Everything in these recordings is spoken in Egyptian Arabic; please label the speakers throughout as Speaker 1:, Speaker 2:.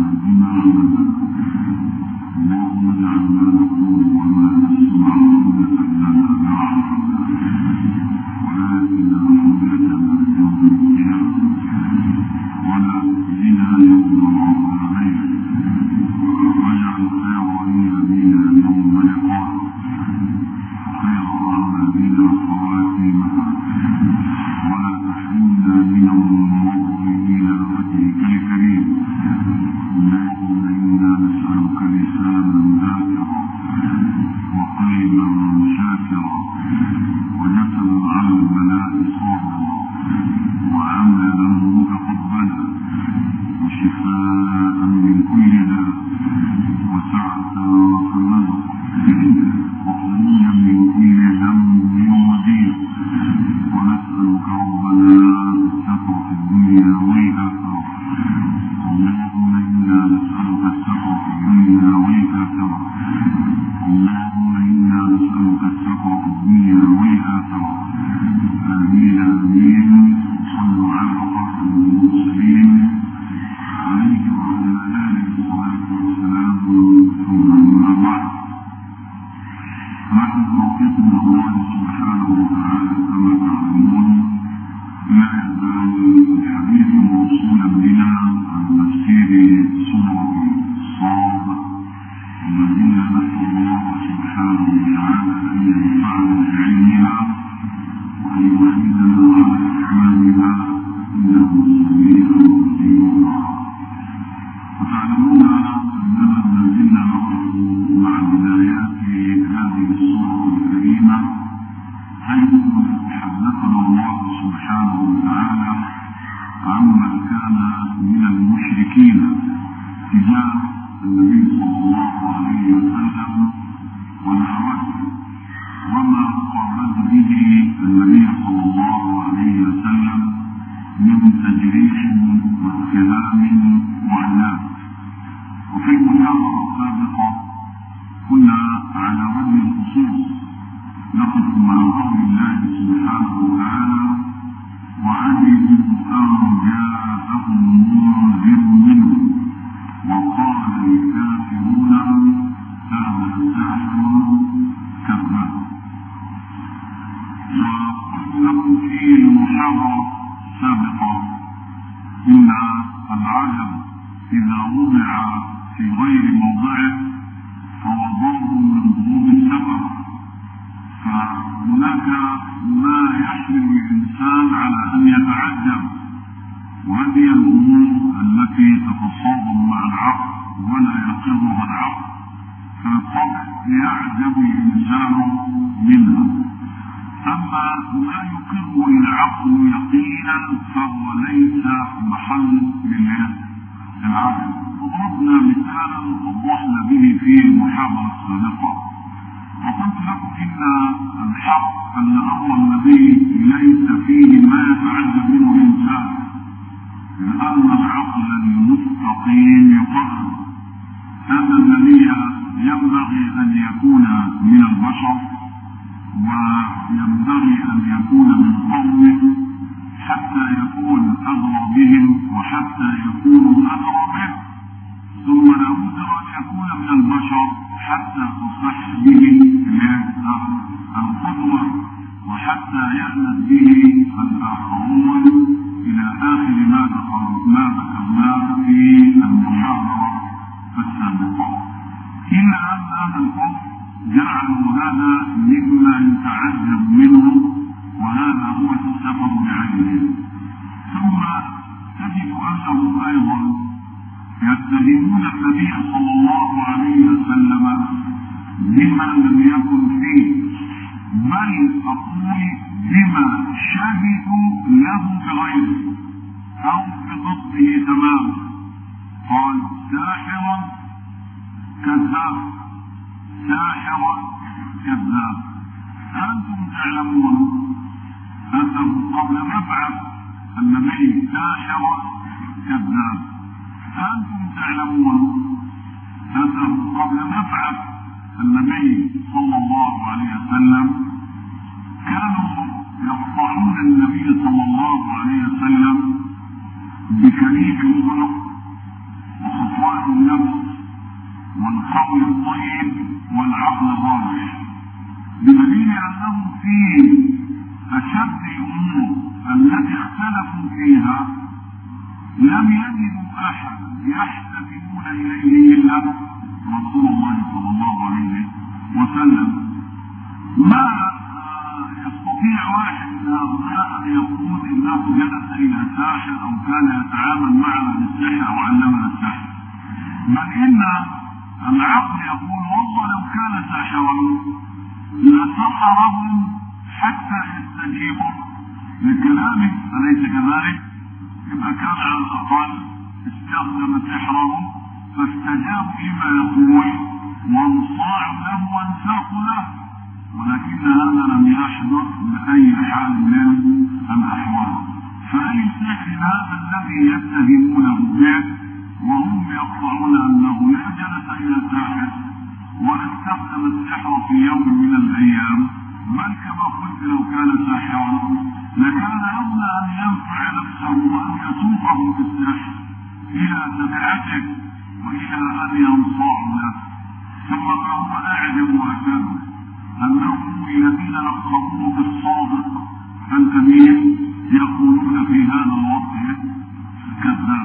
Speaker 1: بما اللهم اجعل ما نقول وما نسمع حجة لنا لا وآتنا حجتنا يوم القيامة ولا تخزنا يوم العرض عليك واجعل خير أيامنا يوم لقائك خير أعمالنا خواتيمها ولا تحرمنا من النظر إلى وجهك الكريم اللهم إنا نسألك لسانا ذاكرا وقلبا شاكرا وجسدا على البلاء صابرا وعملا متقبلا وشفاء من كل داء وسعة في الرزق وخروجا من كل هم وضيق ونسألك ربنا التقوى في الدنيا والآخرة اللهم إنا نسألك التقوى في الدنيا والآخرة اللهم إنا نسألك التقوى في الدنيا والآخرة آمين آمين صلوا على خاتم المرسلين عليه وعلى آله الصلاة والسلام ثم أما بعد نحن توفيق من الله سبحانه وتعالى كما تعلمون لا يزال الحديث موصولا بنا عن تفسير سورة صاد الذين نسأل الله سبحانه وتعالى أن ينفعنا بعلمها وأن يعيننا على إتمامها إنه سميع مجيب الدعاء وتعلمون أننا ما زلنا نقف مع بدايات هذه السورة الكريمة حيث حدثنا الله سبحانه وتعالى عما كان من المشركين تجاه النبي صلى الله عليه وسلم ودعوته وما قامت به النبي صلى الله عليه وسلم من تجريح واتهام وعناد وفي المحاضرة السابقة كنا على وجه الخصوص نقف مع قول الله سبحانه وتعالى وعجبوا أن جاءهم منذر منهم وقال الكافرون هذا ساحر كذاب وقلت لكم في المحاضرة السابقة إن العجب إذا وضع في غير موضعه فهو ضرب من ضروب السفر فهناك ما يحمل الإنسان على أن يتعجب وهذه الأمور التي تتصادم مع العقل ولا يقرها العقل فبالطبع يعجب الإنسان منها أما ما يقر العقل يقينا فهو ليس محل للعقل وضربنا مثالا وضحنا به في المحاضرة السابقة وقلت لكم إن الحق أن أمر النبي ليس فيه ما يتعجب منه الإنسان لأن العقل المستقيم يقرر أن النبي ينبغي أن يكون من البشر وينبغي أن يكون من قومه حتى يكون أدرى بهم وحتى يكونوا أدرى به ثم لابد أن يكون من البشر حتى تصح به القدوة وحتى يأنس به الآخرون إلى آخر ما ما ذكرناه في المحاضرة السابقة إلا أن أهل الكفر جعلوا هذا مما يتعجب منه وهذا هو السفر بعينه ثم تجد أنهم أيضا يتهمون النبي صلى الله عليه وسلم بما لم يكن فيه بل أقول بما شهدوا له بغيره أو بضده تماما قال ساحرا كذاب ساحرا كذاب أنتم تعلمون أنه قبل مبعث النبي ساحرا كذاب أنتم تعلمون أنه قبل مبعث النبي صلى الله عليه وسلم كانوا يقطعون النبي صلى الله عليه وسلم بكريم الخلق وصفوان القول الطيب والعقل الراجح بدليل انه في اشد الامور التي اختلفوا فيها لم يجدوا احدا يحتكمون اليه الا رسول الله صلى الله عليه وسلم ما يستطيع واحد من هؤلاء ان يقول انه جلس الى ساحر او كان يتعامل معنا بالسحر او علمنا السحر بل ان العقل يقول والله لو كان ساحرا لسحرهم حتى يستجيبوا لكلامه اليس كذلك؟ يبقى كان على الاقل استخدم سحره فاستجابوا لما يقول وانصاعوا له وانساقوا له ولكن هذا لم يحدث بأي حال من الأحوال فأي سحر هذا الذي يتهمونه به وهم يقطعون أنه لا جلس إلى ساحر ولا استخدم السحر في يوم من الأيام بل كما قلت لو كان ساحرا لكان أولى أن ينفع نفسه وأن يسوقه بالسحر إلى تبعته وإلى أن ينصاعوا له ثم ما هو أعجب وأكبر أنهم الذين لقبوه بالصادق الأمين يقولون في هذا الوقت كذاب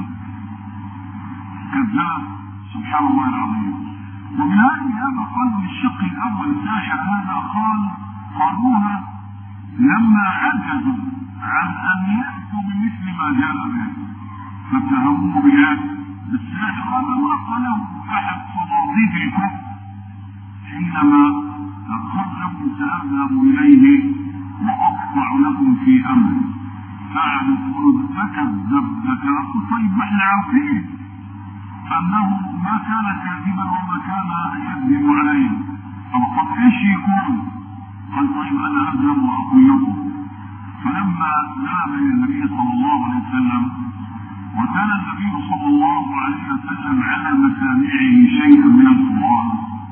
Speaker 1: كذاب سبحان الله العظيم ومن هذه هذا قال من الشق الأول ساحر هذا قال قالوها لما عجزوا عن أن يأتوا بمثل ما جاء به فاتهموه بهذا بالساحر هذا ما قاله أحد صناديد الكفر حينما قال لكم سأذهب إليه وأقطع لكم في أمري فعلوا يقولوا تكذب ذكرت طيب ما احنا عارفين أنه ما كان كاذبا وما كان يكذب عليه أو طب إيش يكون؟ قال طيب أنا أذهب وأقول لكم فلما ذهب إلى النبي صلى الله عليه وسلم وكان النبي صلى الله عليه وسلم على مسامعه شيئا من القرآن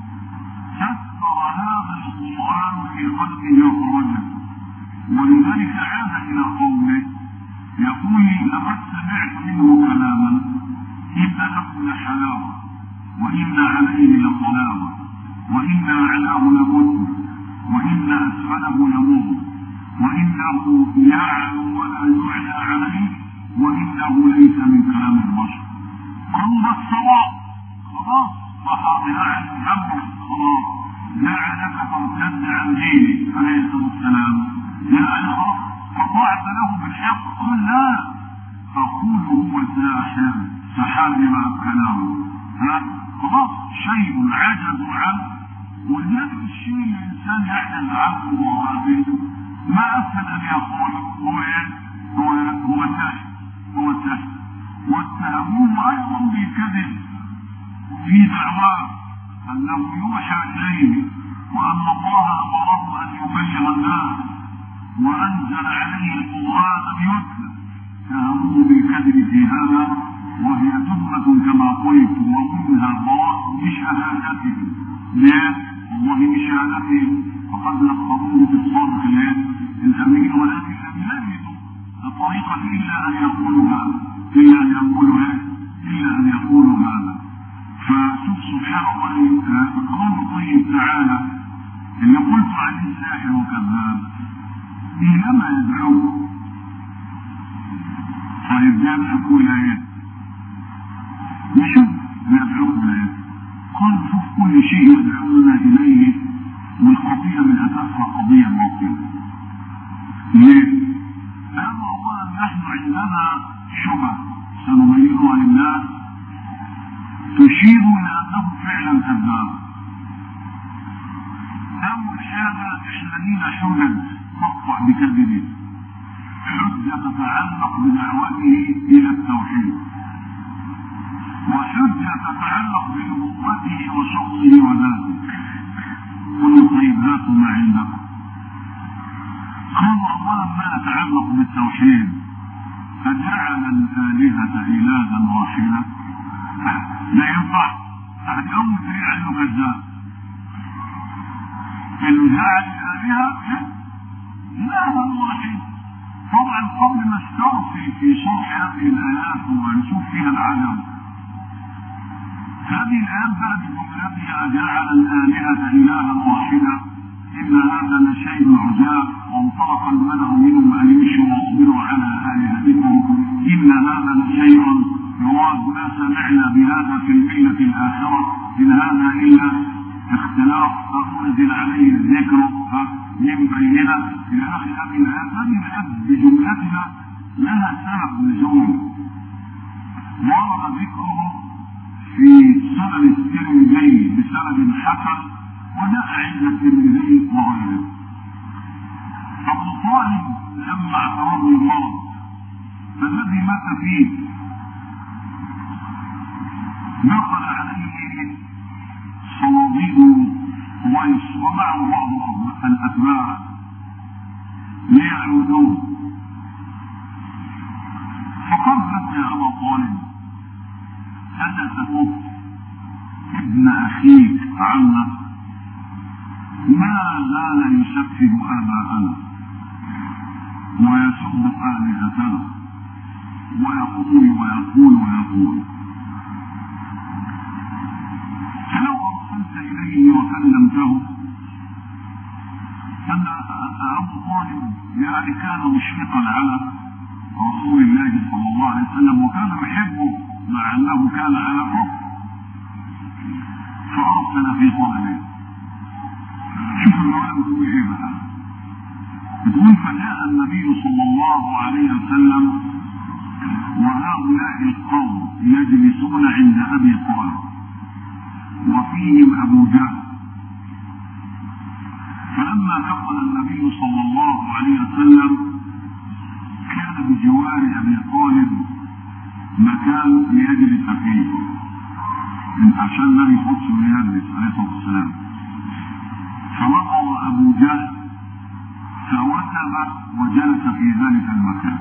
Speaker 1: كثر هذا القرآن في قلبه وفرجه ولذلك عاد إلى قومه يقول لقد سمعت منه كلاما إن له لحلاوة وإن عليه لطلاوة وإن أعلاه لمد وإن أسفله لمر وإنه يعلو ولا يعلى عليه وإنه ليس من كلام البشر قلب الصواب خلاص صحى يعني محمد خلاص جعلك ترتد عن دينه عليه الصلاة والسلام يعني خلاص قطعت له بالحق قال لا أقول هو ساحر سحابي مع كلامه ها خلاص شيء عجزوا عنه ولذلك الشيء الإنسان يعجز عنه وغافل ما أسهل أن يقول هو إيه؟ هو هو ساحر هو ساحر واتهموه أيضا بالكذب في دعواه أنه يوحى إليه وأن الله أمره أن يبلغ الناس وأنزل عليه القرآن ليتلى اتهموه بالكذب في هذا وهي تهمة كما قلت ومنها براء بشهادته ليه؟ والله بشهادته فقد لقبوه بالصدق الأمين ولكن لم يجدوا الطريقة إلا أن يقولوا هذا إلا أن يقولوا إيه؟ إلا أن يقولوا هذا فشوف سبحان الله قول طيب تعالى اللي قلت عليه ساحر وكذاب إنما يدعوه طيب ده يدعوكم إلى إيه؟ نشوف يدعوكم إلى إيه؟ قال شوف كل شيء يدعونا إليه والقضية من أساسها قضية باطلة ليه؟ لأن أولا نحن عندنا شبهة سنبينها للناس تشير إلى أنه فعلا كذاب أول حاجة إحنا لينا حجج تقطع بكذبه حجة تتعلق بدعوته إلى التوحيد وحجة تتعلق بنبوته وشخصه وذاته قلنا طيب هاتوا ما عندكم قالوا أولا ما يتعلق بالتوحيد فجعل الآلهة إلها واحدة لا ينفع أحد أول دليل عنه كذاب إنه جعل الآلهة إلها واحد طبعا قبل ما استرسل في شرح هذه الآيات ونشوف فيها العجب هذه الآن بعد جملتها جعل الآلهة إلها واحدة إن هذا لشيء عجاب وانطلق الملأ منهم أن يمشوا واصبروا على آلهتكم إن هذا لشيء يراد ما سمعنا بهذا في الملة الآخرة إن هذا إلا اختلاف أنزل عليه الذكر من بيننا إلى آخر هذه الآيات هذه الآيات بجملتها لها سبب نزول ورد ذكره في سنن الترمذي بسند حسن وجاء عند الترمذي وغيره ابو طالب لما اعترضه المرض فالذي مات فيه دخل عليه صناديد قويس ومعه بعض الاتباع ليعودوه فقال يا ابا طالب الا تكف ابن اخيك عنا ما زال يسفه اباءنا ويسب الهتنا ويقول ويقول ويقول فلو ارسلت اليه وكلمته ان ابو طالب يعني كان مشفقا على رسول الله صلى الله عليه وسلم وكان يحبه مع انه كان على كفر فارسل في طلبه شوف الروايه بتقول ايه بقى بتقول فجاء النبي صلى الله عليه وسلم وهؤلاء القوم يجلسون عند ابي طالب وفيهم ابو جهل فلما دخل النبي صلى الله عليه وسلم كان بجوار ابي طالب مكان ليجلس فيه عشان ما يخش ويجلس عليه الصلاه والسلام فنظر ابو جهل فوثب وجلس في ذلك المكان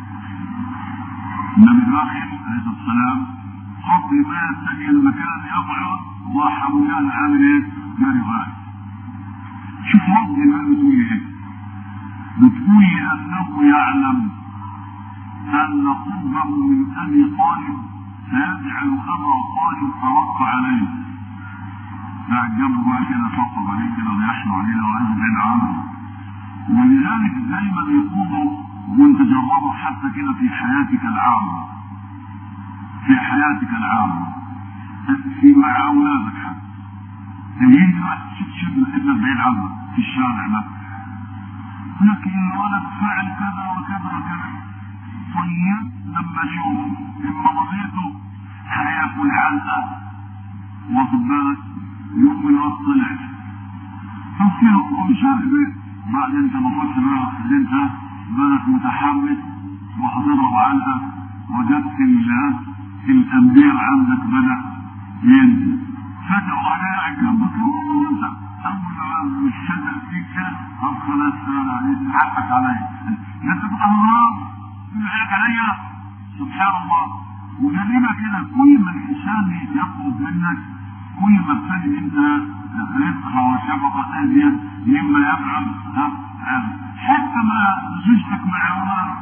Speaker 1: النبي داخل عليه الصلاه والسلام قبل ما يتجه المكان يقعد راح ابو جهل عامل ايه؟ جاري واحد شوف رد الآن بتقول ايه؟ بتقول انه يعلم ان قربه من ابي طالب سيجعل ابا طالب ترق عليه قاعد جنبه بقى كده طبطب عليه كده ويحنوا عليه لو عايز بعيد عنه ولذلك دايما يقولوا وانت جربه حتى كده في حياتك العامة في حياتك العامة في مع اولادك حتى يجي واحد شوف شوف ابنك بعيد عنه في الشارع ده لكن الولد فعل كذا وكذا وكذا طيب لما اشوف اما وظيفته هياكل علقه واخد بالك يوم الوقت طلع تصير مش عارف ايه بعد انت ما قلت بقى اللي انت بالك متحمس وهتضرب علقه وجدت الامبير عندك بدا ينزل فجأة وانا قاعد جنبك وانت اول ما الشجر فيك كده طب خلاص حقك عليا انت تبقى هرام حقك عليا سبحان الله وغالبا كده كل ما الانسان يطلب منك كل ما تجد انت رزق وشفقة ازيد مما يفعل حتى ما زوجتك مع اولادك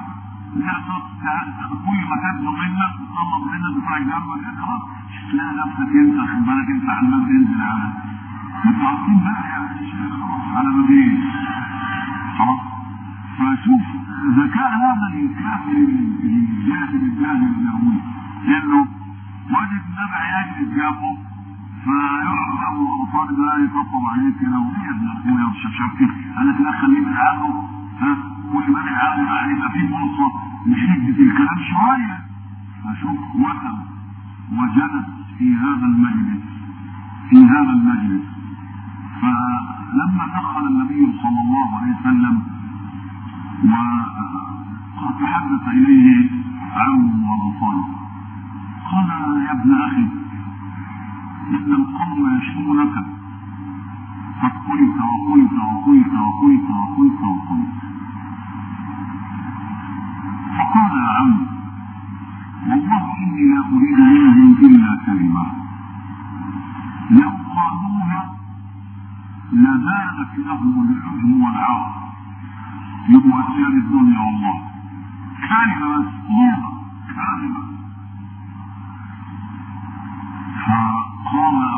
Speaker 1: كل ما تبدو منك تطلب منك تطلع جنبك خلاص تلاقي نفسك انت خد بالك انت عمال تنزل على متعصين بقى يعني خلاص على ما بيه خلاص فشوف ذكاء هذا الكافر الجاهل الجاهل اليهودي انه وجد نبع يجلس جنبه فيقعد ابو طالب لا يطبطب عليه كده ويا ابن اخويا وشاف كده قال لك لا خليه عنه ها كل ما عنه يعني يبقى في فرصه لحده الكلام شويه فشوف وثب وجلس في هذا المجلس في هذا المجلس فلما دخل النبي صلى الله عليه وسلم وتحدث اليه عمه ابو طالب قال يا ابن اخي ان القوم يشكونك قد قلت وقلت وقلت وقلت وقلت وقلت فقال يا عم والله اني لا اريد منهم الا كلمه لو قالوها لزادت لهم العجم والعار يبقوا اسياد الدنيا والله كلمه مسؤوله كلمه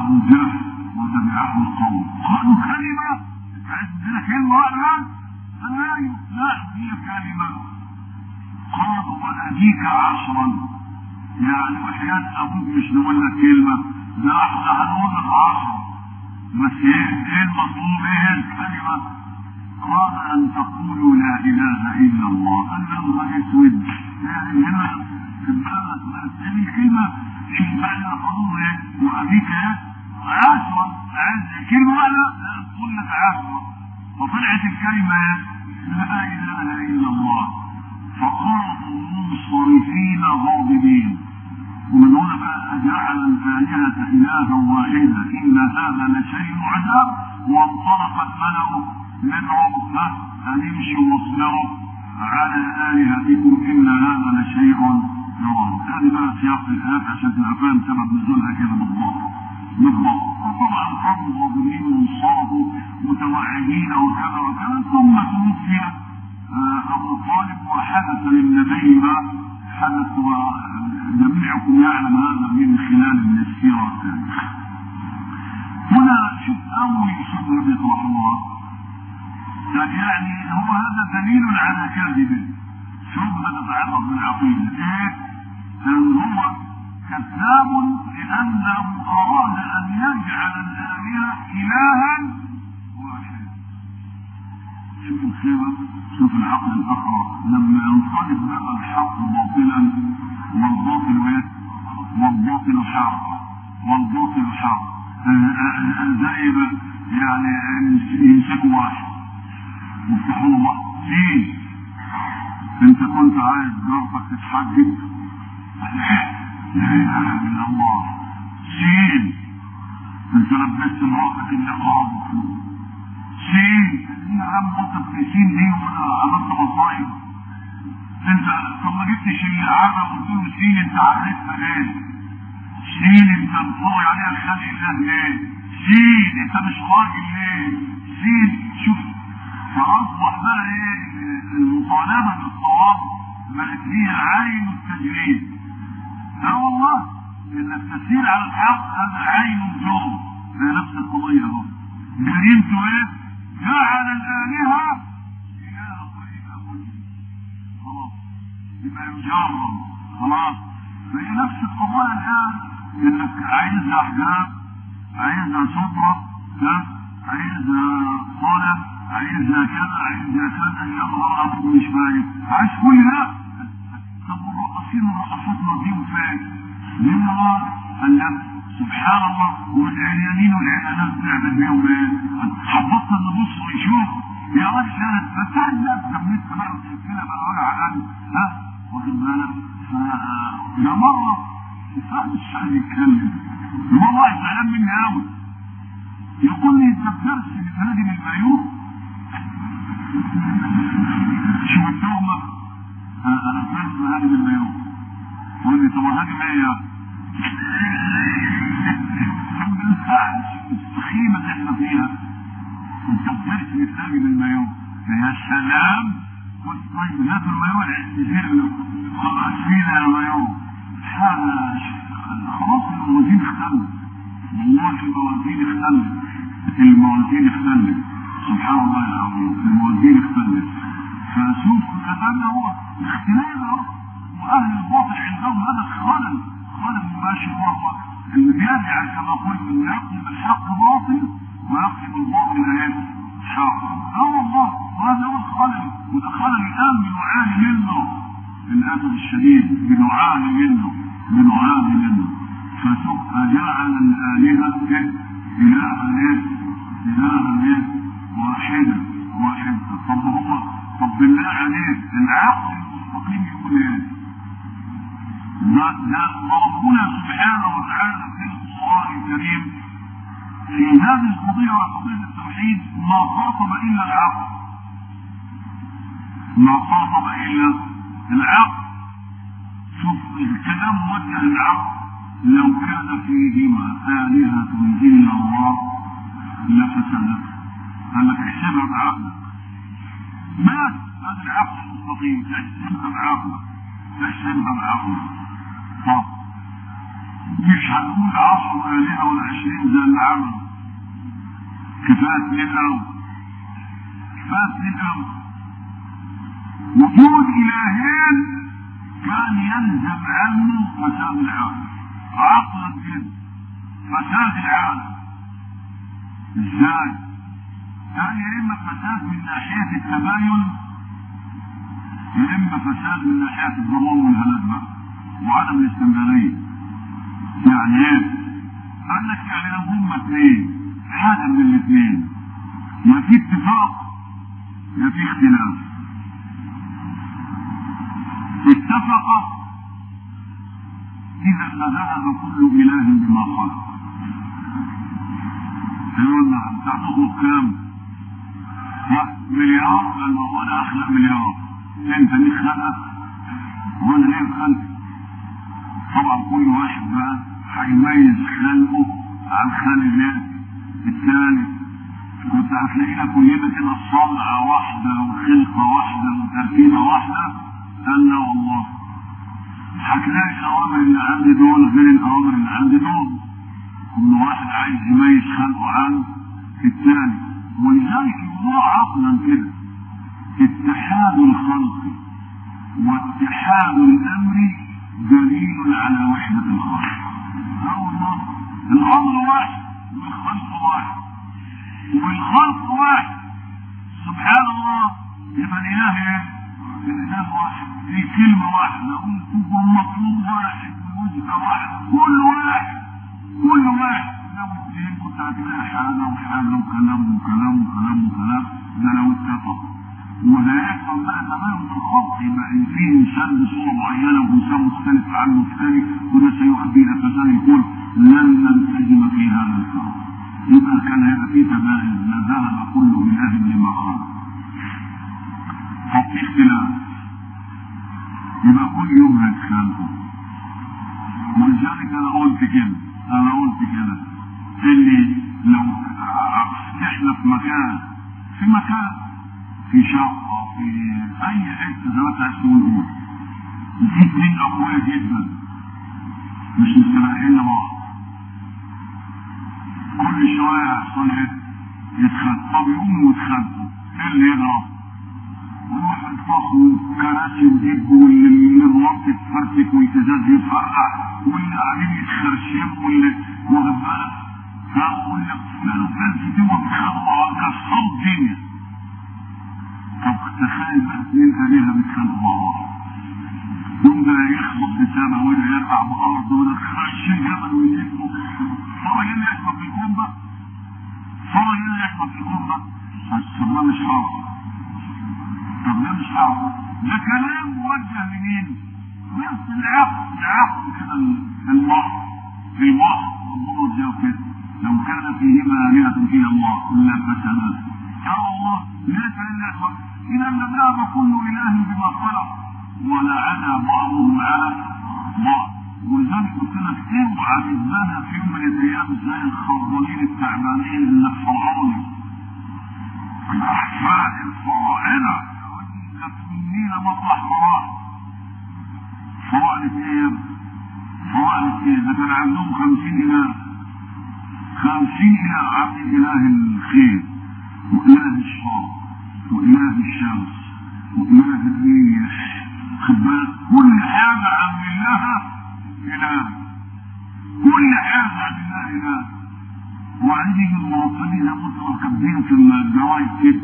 Speaker 1: أبو جهل وتبعه القوم قالوا كلمة عندنا كلمة واحدة لا لا هي كلمة قالوا وأبيك عشرا يعني وحياة أبوك مش نقول لك كلمة ده احنا هنقول لك عشرة بس ايه ايه المطلوب ايه الكلمة قال أن تقولوا لا إله إلا الله قال يا نهار أسود يعني هنا في البلد هذه كلمة شوف بقى القانون ايه وأبيك ايه عشرة كلمة واحدة تقول لك عشرة وطلعت الكلمة ايه لا إله إلا الله فقاموا منصرفين غاضبين ومن هنا بقى جعل الآلهة إلها واحدا إن هذا لشيء عجاب وانطلق الملأ منهم أن يمشوا واصبروا على آلهتكم إن هذا لشيء يرام هذه بقى سياق الآيات عشان تبقى فاهم سبب نزولها كده بالضبط بالضبط وطبعا قاموا غاضبين وانصرفوا متوعدين وكذا وكذا ثم توفي أبو طالب وحدث للنبي ما حدث وجميعكم يعلم هذا من خلال من السيرة التاريخ هنا شوف أول شبهة بيطرحوها يعني هو هذا دليل على كذبه شبهة تتعلق بالعقيدة ايه؟ ان هو كذاب لأنه أراد أن يجعل الآلهة إلها واحدا شوف الخيبة شوف العقل الأخرى لما ينقلب بقى الحق باطلا والباطل ايه؟ والباطل حق والباطل حق زي يعني يمسكوا واحد يفتحوا له بقى ليه؟ انت كنت عايز جارتك تتحجب لا اله الا الله شيل انت لبست مراتك النقاب شيل يا عم انت بتشيل ليه وانا عملت مصايب انت طب ما جبتش العامة قلت له شيل انت عرفتها ليه؟ شيل انت مطوي عليها الخلق الله ليه؟ شيل انت مش راجل ليه؟ شيل شوف فاصبح بقى ايه المطالبه بالصواب بقت هي عين التجريد لا والله انك تسير على الحق هذا عين الجرم هي نفس القضيه اهو جريمته ايه؟ جعل الالهه اله واحده خلاص يبقى يجرم خلاص فهي نفس القضايا الان انك عايز احجاب عايز ستره عايز صلاه عايز كذا عايز كذا يا نهار ابيض مش فاهم عايز كل ده طب والرقاصين والرقاصات نوديهم فين؟ ليه قال لك سبحان الله والعيانين والعيانات بنعمل بيهم ايه؟ هتبطل نبص ونشوف يا راجل كانت فتح لك طب لسه بقى كده بقى وجع قلب ها واخد بالك؟ ده مره مش عايز يتكلم مره واحد زعلان مني قوي يقول لي انت بدرس النادي من المايوه شو التهمة انا فهمت هذه من المايوه يقول لي طب هذه ما هي الحمد لله السخيمة اللي احنا فيها انت بدرس النادي من المايوه يا سلام قلت طيب هات المايوه نزل خلاص فينا يا مايوه حاجة خلاص الموازين اختلت والله الموازين اختلت الموازين اختلت سبحان الله العظيم الموازين اختلت فشوف هذا هو اختلاف اهو واهل الباطل عندهم هذا خلل خلل مباشر وهو اللي بيرجع كما قلت انه يقلب الحق باطل ويقلب الباطل ايه؟ حق اه والله وهذا هو الخلل وده خلل الان بنعاني منه للاسف الشديد بنعاني منه بنعاني منه فشوف أجعل الآلهة إلها إيه؟ إلها إيه؟ واحدة واحدة طب هو طب بالله عليك العقل المستقيم يقول إيه؟ ده ده ربنا سبحانه وتعالى في القرآن الكريم في هذه القضية وقضية التوحيد ما خاطب إلا العقل ما خاطب إلا العقل شوف الكلام موجه للعقل لو كان فيهما آلهة إلا الله لفسدت قال لك احسبها بعقلك بس هذا العقل المستقيم احسبها بعقلك احسبها بعقلك طب مش هنقول عشر آلهة ولا عشرين زي اللي عملوا كفاية اتنين أوي كفاية اتنين أوي وجود إلهين كان يلزم عنه فساد العالم عقلا كده فساد العالم ازاي؟ كان يا اما فساد من ناحية التباين يا اما فساد من ناحية الضمان والهلاك بقى وعدم الاستمرارية يعني ايه؟ قال لك يعني لو هما اثنين حاجة من الاثنين يا في اتفاق يا في اختلاف اتفق إذا لذهب كل إله بما خلق يقول نعم تخلق كام؟ مليار قال له وانا اخلق مليار انت ليه خلق وانا ليه خلق طبعا كل واحد بقى هيميز خلقه عن خلق الثاني كنت هتلاقينا كلنا كده صنعة واحدة وخلقة واحدة وتركيبة واحدة قال لا والله هتلاقي الأوامر اللي عندي دول غير الأوامر اللي عندي دول كل واحد عايز يميز خلقه عن الثاني ولذلك الموضوع عقلا كده اتحاد الخلق واتحاد الامر دليل على وحدة الخلق أول مرة الأمر واحد والخلق واحد والخلق واحد سبحان الله يبقى الإله ايه؟ الإله واحد في كلمة واحدة والمطلوب واحد والوجهة واحد كل واحد كل واحد لو اثنين كنت هتلاقي حاجة وحاجة وكلام وكلام وكلام وكلام ده لو اتفقوا وده يحصل بقى تمام في الخلق يبقى ان في انسان بصوره معينه وانسان مختلف عنه الثاني وده سيؤدي الى فساد الكل لن ننسجم في هذا الكون يبقى كان هيبقى في تباين لذهب كل اله لما خلق طب في اختلاف يبقى كل يوم هيتخانقوا ولذلك انا قلت كده انا قلت كده اللي لو احنا في مكان في مكان في شقة في أي حتة زي ما أنت عايز تقول قول وفي اتنين أقوياء جدا مش مستريحين لبعض كل شوية يحصل إيه؟ يتخانقوا طب يقوموا يتخانقوا إيه اللي يضرب؟ ويروح يطفوا كراسي ودب واللي الوقت يتفرتك والازاز يتفرقع واللي قاعدين يتخرشموا واللي واخد بالك واللي فلان وفلان في دي وبيتخانقوا كسروا الدنيا طب تخيل بقى اثنين آلهة بيتخانقوا مع بعض يوم ده يخبط بسما وده يقع بأرض وده يخش الجبل ويلفه صار هنا يحصل في الكون بقى صار هنا يحصل في الكون بقى طب ده مش حاصل طب ده مش حاصل ده كلام موجه لمين؟ بس العقل العقل كده المحض المحض الله زي كده لو كان فيهما آلهة إلا الله إلا فسدت يا الله ليس لله إذا لذهب كل إله بما خلق ولعن بعضهم على بعض ولذلك قلت لك اوعى تتبنى في يوم من الايام زي الخضالين التعبانين اللي فرعوني الاحفاد الفراعنه منينا مطرح فراعنه فراعنه ايه فراعنه ايه ده كان عندهم خمسين اله خمسين اله عبد اله الخير واله الشر واله الشمس واله الريح خد بالك كل حاجه عامل لها اله كل حاجه عامل لها اله وبعدين يجي المواطنين يموتوا كاتبين في الجرايد كده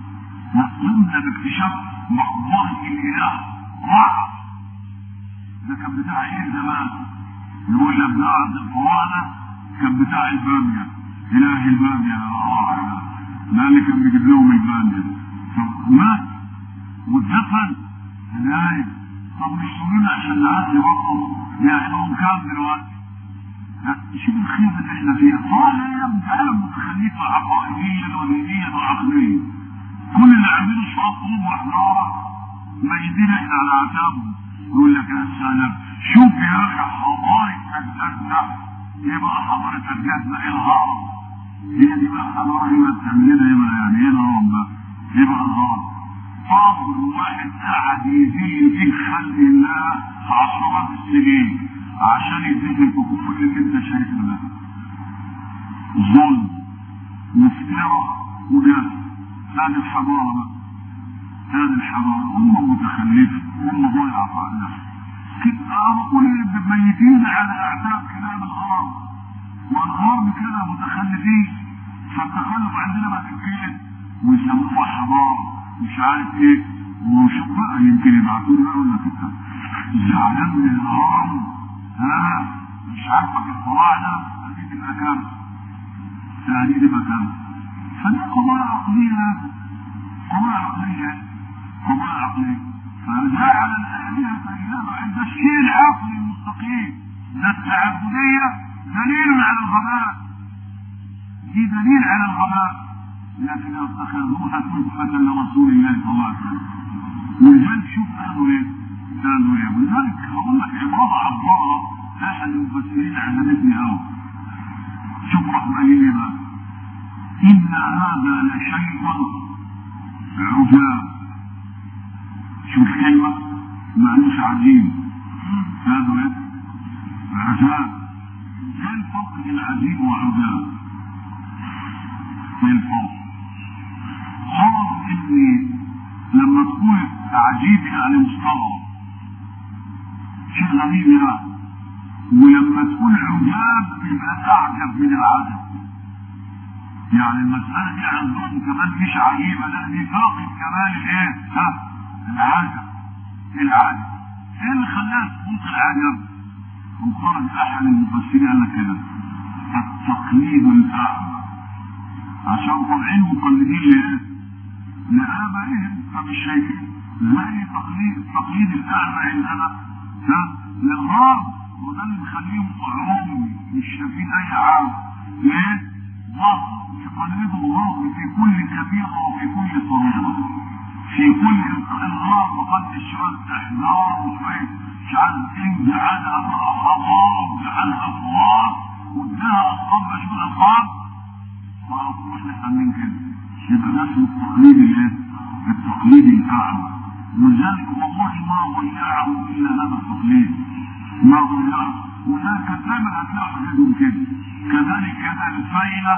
Speaker 1: وقمنا باكتشاف مقبره الاله رعب ده كان بتاع ايه زمان يقول لك ده عند الفراعنه كان بتاع الباميه اله الباميه اه ده اللي كان بيجيب لهم الباميه مات واتدفن نايم طب مش يقولون عشان نعدي بطنه يعني هم كام دلوقتي شوف الخير اللي احنا فيها صار هي مسألة متخلفة عقائديا ودينيا وعقليا كل اللي عاملينه شوية طوب وحجارة ميتين احنا على عتابهم يقول لك يا سلام شوف يا اخي حضارة اجدادنا ايه بقى حضارة اجدادنا ايه الهرم هي دي بقى حضارة ايه بقى بتعمل لنا ايه بقى يعني ايه الهرم بقى ايه بقى الهرم صبر واحد قاعد يزيد في خلق الله عشرات السنين عشان يديك كل اللي انت شايفه ده ظلم مفترة وجهل هذه الحضارة بقى هذه الحضارة أمة متخلفة أمة ضايعة في عقلها كده كل ميتين على أعتاب كلاب الغرام والغرب كده متخلفين فالتخلف عندنا بقى كده ويسموها حضارة مش عارف ايه وشوف بقى يمكن يبعتوا لنا يقول لك انت زعلان من الهرم ها مش عارفك الفراعنة هذه تبقى كارثة هذه تبقى كارثة فدي قضايا عقلية قضايا عقلية قضايا عقلية فجعل الآلهة إله عند الشيء العقلي المستقيم ده التعبدية دليل على الغباء دي دليل على الغباء لكن اتخذوها تحفة لرسول الله صلى الله عليه وسلم ولذلك شوف قالوا ايه؟ قالوا ايه؟ ولذلك هقول لك عبارة عبارة احد المفسرين عجبتني قوي شوف راح قايل ايه بقى؟ ان هذا لشيء عجاب شوف كلمة معنوش عجيب قالوا ايه؟ عجاب ايه الفرق بين عجيب وعجاب؟ ايه الفرق؟ خرج اني لما تكون عجيب يعني مستغرب شيء غريب يعني ولما تكون عجاب يبقى اعجب من العجب يعني المسألة دي عندهم كمان مش عجيبة لا دي فاقد كمان الايه؟ ها؟ العجب العجب ايه اللي خلاها تفوق العجب؟ وخرج احد المفسرين قال لك كده التقليد الاعمى عشان طالعين مقلدين لايه؟ لآبائهم فمش شايفين زي تقليد تقليد الأعمى عندنا ها للغرب وده اللي مخليهم عمي مش شايفين أي حاجة ليه؟ ضغط يقلدوا الغرب في كل كبيرة وفي كل صغيرة في كل الغرب قد الشمال احمر وشوية مش عارف ايه جعلها حضارة وجعلها أسوار واداها ألقاب أشبه الألقاب فأصبحنا من كده يبقى ده اسمه التقليد الايه؟ التقليد الاعمى ولذلك والله ما ضيعه الا هذا التقليد ما ضيعه وذلك دائما هتلاقي حاجتهم كده كذلك كذا الفيلة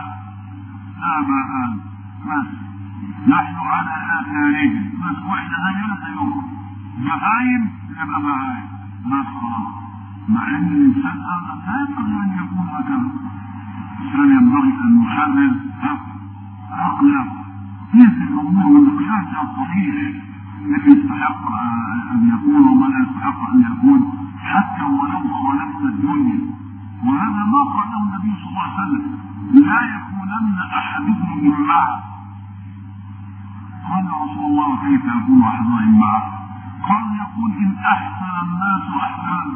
Speaker 1: آباء بس نحن على آثارهم بس واحنا زينا زيهم بهايم يبقى بهايم بس خلاص مع ان الانسان هذا لا ينبغي ان يكون هكذا الانسان ينبغي ان يحرر عقله يهدي الامور من مقياسها الصحيح الذي يستحق ان يكون وما لا يستحق ان يكون حتى ولو خالفت الدنيا وهذا ما قاله النبي صلى الله عليه وسلم لا يكونن احدكم من معه قال رسول الله كيف يكون احدنا معه قال يقول ان احسن الناس احسن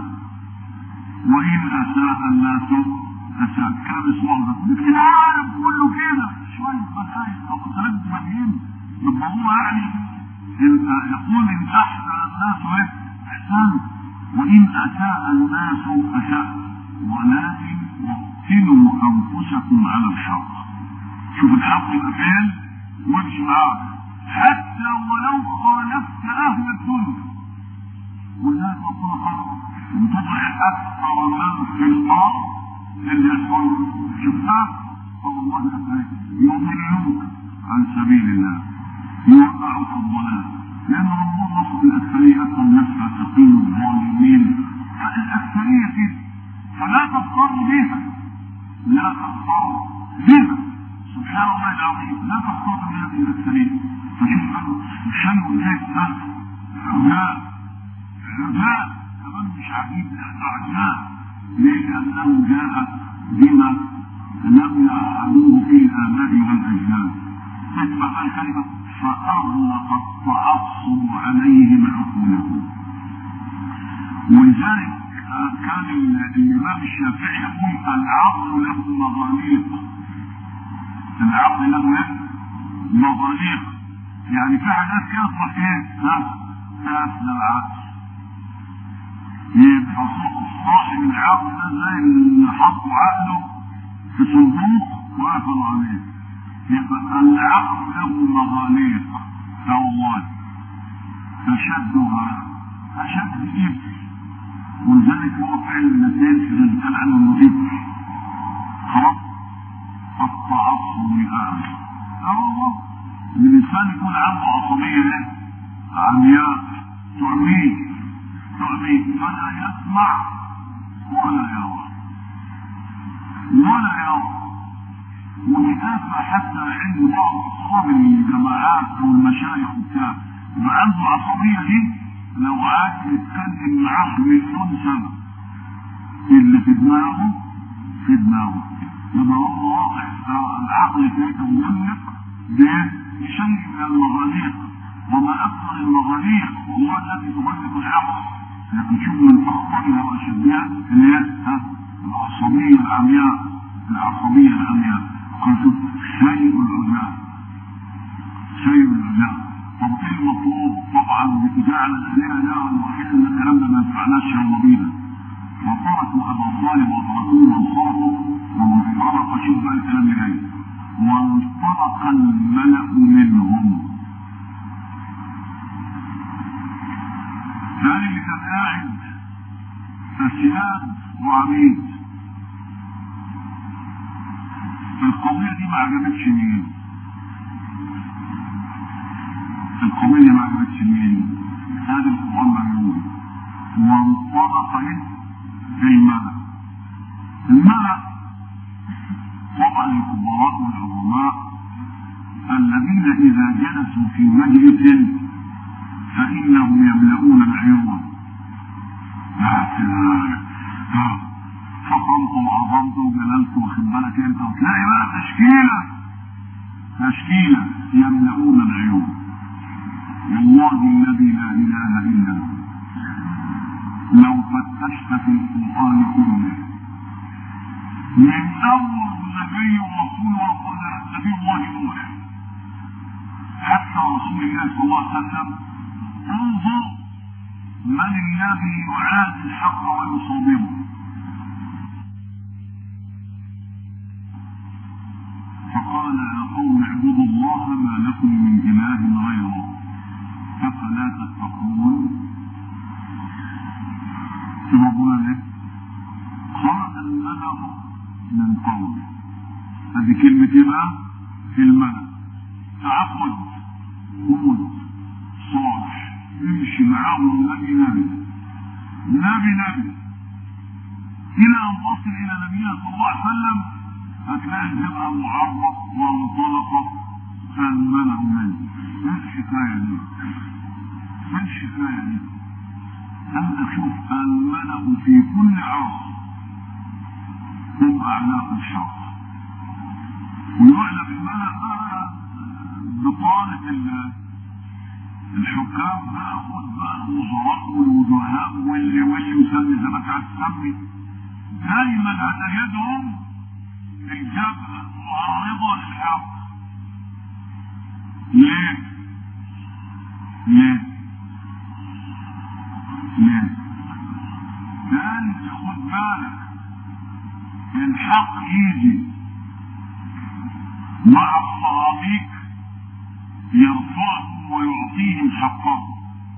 Speaker 1: وان اساء الناس اساء كلام اسمه ده العالم كله كده شويه مسائل او ثلاث ملايين بالضروره يعني يقول ان احسن الناس احسن وان اساء الناس اساء ولكن وطنوا انفسكم على الحق شوف الحق يبقى فين وامشي معاه حتى ولو خالفت اهل الدنيا ولذلك ربنا قال ان تطع اكثر من في الارض اللي يحصل شفتها والله يضلوك عن سبيل الله يوقعوا في الضلال لان الله وصف الاكثريه اكثر الناس فاسقين الظالمين فالاكثريه كده فلا تفخر بها لا تفخر بها سبحان الله العظيم لا تفخر بهذه الاكثريه فشوف الشنو هناك عجاب عجاب كمان مش عجيب عجاب ليه؟ لانه جاء بما لم يفعلوه في الآباء والأجداد اسمع الكلمة فأغلق التعصب عليهم عقولهم ولذلك كان الإمام الشافعي يقول العقل له مغاليق العقل له ايه؟ مغاليق يعني في حاجات كده تروح ايه؟ ها؟ تقفل العقل يبقى صاحب العقل ده زي اللي حطوا عقله في صندوق وقفل عليه يبقى العقل له مغاليق يا والله أشدها أشد إبل ولذلك هو في علم النسيج اللي كان عنه المدير خلاص التعصب الآن اه والله ان الانسان يكون عنده عصبيه ايه؟ عمياء تعميه تعميه فلا يسمع ولا يرى ولا يرى ولهذا حتى عند بعض اصحاب الجماعات او المشايخ وبتاع يبقى عنده عصبيه دي لو قعدت يتكلم معاه مليون سنه اللي في دماغه في دماغه يبقى هو واضح العقل فيك مملك بشيء من المغاليق وما اكثر المغاليق والله الذي تغلق العقل لكن شوف من اخطرها واشدها اللي هي العصبيه العمياء العصبيه العمياء قلت شيء العجاب شيء العجاب طب ايه المطلوب طبعا جعل الالهه لها الوحيد ان الكلام ده ما ينفعناش يلا بينا وتركوا ابا طالب وتركوه وانصرفوا وانطلق شوف بقى الكلام اللي جاي وانطلق الملأ منهم كان اللي كان قاعد فسياد وعبيد القضية دي ما عجبتش مين القضية دي ما عجبتش مين هذا القرآن مجنون وانطلق الملأ الملأ طبعا الكبراء والعظماء الذين إذا جلسوا في مجلس فإنهم يملؤون العيون فخمت وعظمت وجللت واخد بالك انت وتلاقي بقى تشكيلة تشكيلة يملؤون العيون والله الذي لا إله إلا هو لو فتشت في القرآن كله من أول نبي ورسول ورسول نبي الله نوح حتى رسول الله صلى الله عليه وسلم انظر من الذي يعادي الحق ويصادمه فقال يا قوم اعبدوا الله ما لكم من اله غيره افلا تتقون ربنا ليه خرج الملأ من قومه هذه كلمة ايه بقى؟ الملأ تعقد هود صالح يمشي معاهم نبي نبي نبي نبي إلى أن تصل إلى نبينا صلى الله عليه وسلم هتلاقي تبقى معرض وانطلق الملأ منه ايه الحكاية دي؟ ايه الحكاية دي؟ أنت شوف الملأ في كل عصر هم أعلاء الشر ويعلم الملأ بقى بطالة الحكام بقى خد بقى الوزراء والوجهاء واللي واللي وسمي زي ما انت عايز تسمي دايما هتجدهم الجبهة معارضة للحق ليه؟ ليه؟ ليه؟ لأن خد بالك الحق يجي مع الصوابيك يرفعهم ويعطيهم حقهم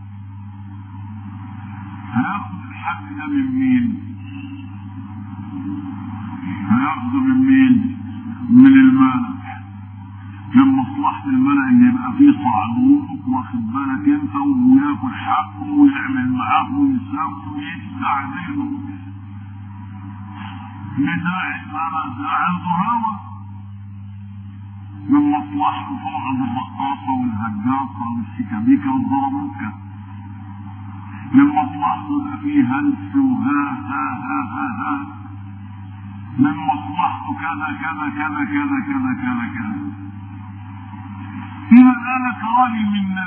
Speaker 1: هياخد الحق ده من مين؟ هياخده من مين؟ من الملك من مصلحة الملك ان يبقى فيه صعلوك واخد بالك انت وياكل حقه ويعمل معاه ويساوي ويستعمله بتاع الملك عنده هوى من مصلحته فوق الرقاصة والهجاصة والسكابيكة والضربوكة من مصلحته يبقى فيه هلس وها ها ها ها ها من مصلحته كذا كذا كذا كذا كذا كذا كذا إذا أنا كراجل من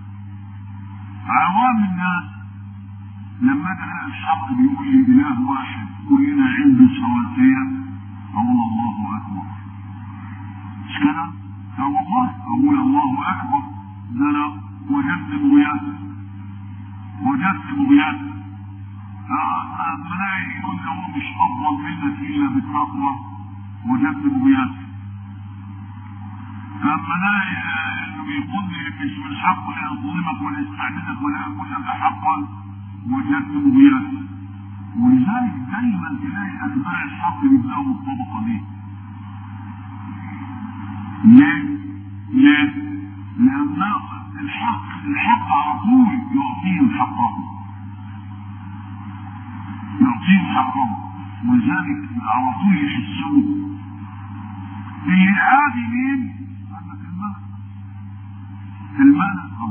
Speaker 1: عوام الناس لما أنا الحق بيقول لي إله واحد كلنا عنده سواسية أقول الله أكبر مش كده؟ والله أقول الله أكبر ده أنا وجدت بغيات وجدت بغيات الملائكة يقول له مش أفضل منك إلا بالتقوى وجدت بغيات لما الاقي انه بيقول لي مش من حقه لا يظلمك ولا يستعبدك ولا يقول لك حقا وجدت بغيات ولذلك دايما تلاقي اتباع الحق بيبداوا بالطبقه دي ليه؟ ليه؟ لأن الحق الحق على طول يعطيهم حقهم يعطيهم حقهم ولذلك على طول يحسون اللي عادي مين؟ قال لك الملك الملك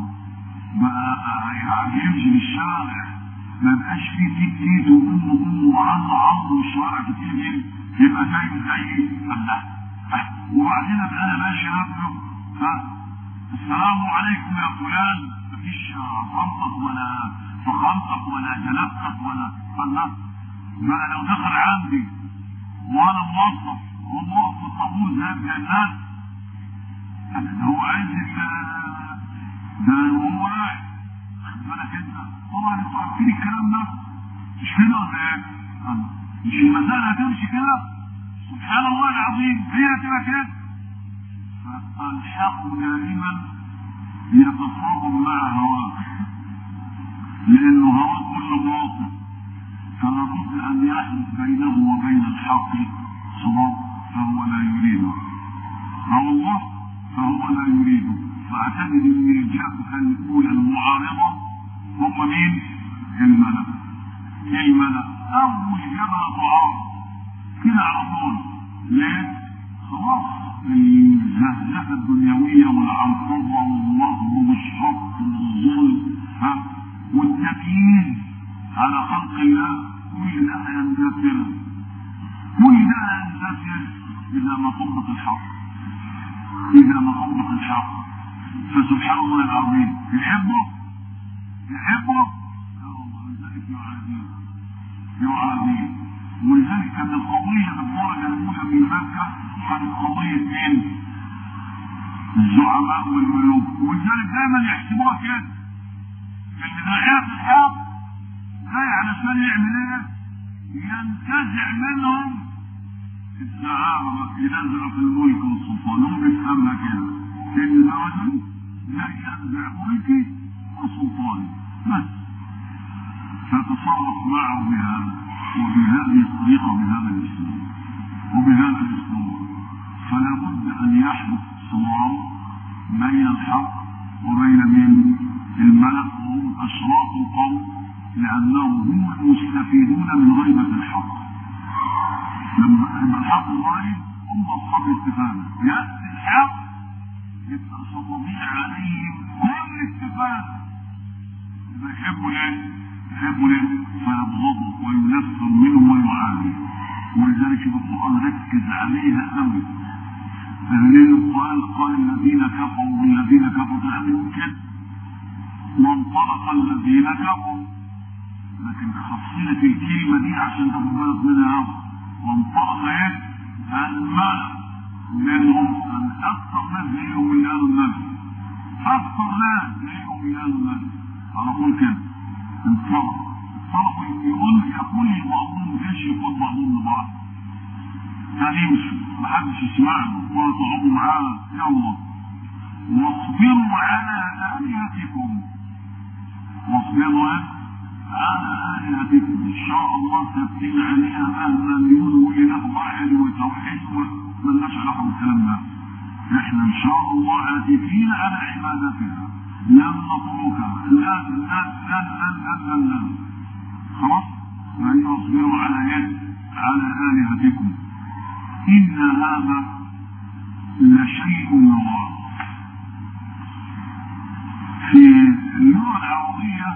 Speaker 1: بقى يعني يمشي في الشارع ما بقاش فيه تيت تيت وام ام وعم عم والشوارع كتير يبقى زي زي الله وبعدين ابقى انا ماشي قبله ها السلام عليكم يا فلان مفيش خلطك ولا فخلطك ولا جلبتك ولا الله بقى لو دخل عندي وانا موظف وموظف الطابور زي الجنات هو عايز ده هو قاعد خد بالك انت طبعا انتوا عارفين الكلام ده مش كده ولا ايه؟ مش المسألة هتمشي كده سبحان الله العظيم هي تبقى كده فالحق دائما يتصادم مع هواه لانه هواه كله باطل فلا بد ان يحدث بينه وبين الحق صواب فهو لا يريده او الله فهو لا يريده فاعتقد ان الجبهه الاولى المعارضه هم مين؟ الملأ الملأ اول جبهه تعارض كده على طول ليه؟ خلاص الزهزهه الدنيويه والعنقبه والنصب والشق والظلم ها والتكييف على خلق الله كل ده هيندثر كل ده هيندثر اذا ما طبق الحق اذا ما طبق الحق فسبحان الله العظيم يحبه يحبه ولذلك يعاديه يعاديه ولذلك كانت القضية بالدرجة الأولى في مكة كانت قضية مين؟ الزعماء والملوك ولذلك دايما يحسبوها كده اللي داعية في الحق جاي علشان يعمل ايه؟ ينتزع منهم الزعامة ينزع في الملك والسلطان هم بيفهمها كده ان ده رجل لا ينزع ملكي وسلطاني بس فتصرف معه بهذا وبهذه الطريقة وبهذا الاسلوب وبهذا الاسلوب فلا بد ان يحدث صدام بين الحق وبين من الملأ وهم اشراف القوم لانهم هم المستفيدون من غيبة الحق لما الحق غايب هم اصحاب الاستفادة يأتي الحق يبقى ستضيع عليهم كل استفادة يبقى يحبوا ليه؟ يحبوا ليه؟ فيبغضوا وينفر منه ويعادي ولذلك القرآن ركز عليها قوي لأن القرآن قال الذين كفروا والذين كفروا تعملوا كده وانطلق الذين كفروا لكن خاصية الكلمة دي عشان تاخد بالك منها وانطلق ايه؟ الملأ منهم أن أكثر ناس زيهم اللي قالوا النبي أكثر ناس زيهم اللي قالوا النبي على طول كده انطلق انطلقوا يقول يقول بعضهم ايش يقول بعضهم لبعض كان يمشي محدش يسمعه ولا تقعدوا معاه يلا واصبروا على آلهتكم واصبروا على آلهتكم إن شاء الله ثابتين عليها أهل مليون وإله واحد وتوحيد ملناش علاقة بالكلام ده إحنا إن شاء الله عاكفين على عبادتها لن نتركها لن لن لن لن لن لن لن خلاص فإن اصبروا على إيه؟ على آلهتكم إن هذا لشيء يراد في اللغة العربية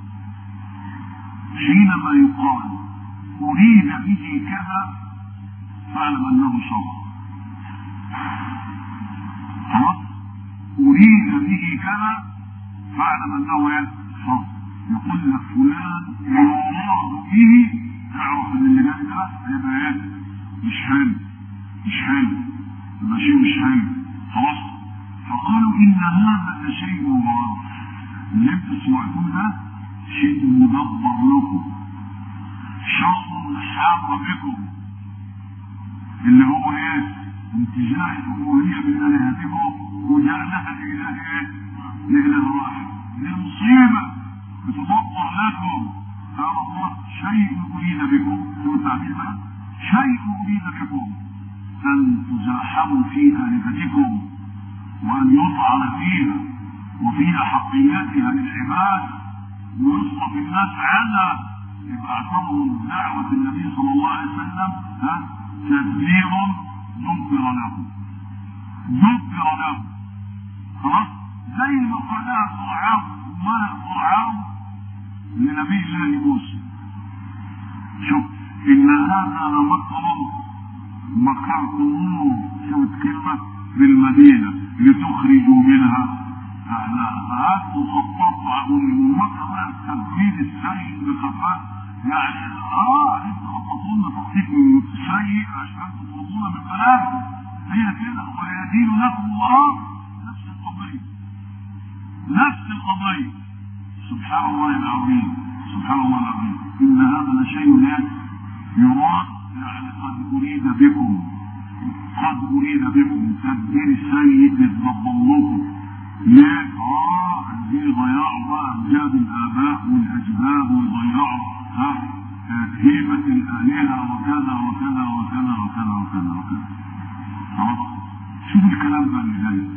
Speaker 1: حينما يقال أريد به كذا فاعلم أنه شر خلاص أريد به كذا فاعلم أنه إيه؟ شر يقول لك فلان يراد به تعرف ان اللي جاي ده هيبقى ايه؟ مش حلو مش حلو يبقى شيء مش حلو خلاص فقالوا ان هذا لشيء مراد اللي انتوا سمعتوه ده شيء مدبر لكم شر حاق بكم اللي هو ايه؟ انتزاع الالوهيه من الهتكم وجعلها لاله ايه؟ لاله واحد دي مصيبه بتدبر لكم قال الله شيء اريد بكم شو التعبير بقى؟ شيء اريد بكم ان تزاحموا في الهتكم وان يطعن فيها وفي احقيتها للعباد ويصرف الناس عنها يبقى اعتبروا دعوة النبي صلى الله عليه وسلم ها تدبير دبر له دبر له خلاص زي ما قالها فرعون وملأ فرعون لنبي الله موسى شوف ان هذا لمكر مكرتموه شوف كلمة بالمدينة لتخرجوا منها أهلها تخطط والمكر التبديل السيء بخفاء يعني اه انتوا خططونا تخطيط سيء عشان تطردونا من بلادكم هي كده ويدين لكم الله نفس القضية نفس القضية سبحان الله العظيم سبحان الله العظيم إن هذا لشيء يراد يعني قد أريد بكم قد أريد بكم تدبير سيء لتضلكم ليه؟ آه دي ضياعوا بقى أمجاد الآباء والأجداد ويضيعوا ها هيبة الآلهة وكذا وكذا وكذا وكذا وكذا وكذا خلاص شوف الكلام بقى اللي جاي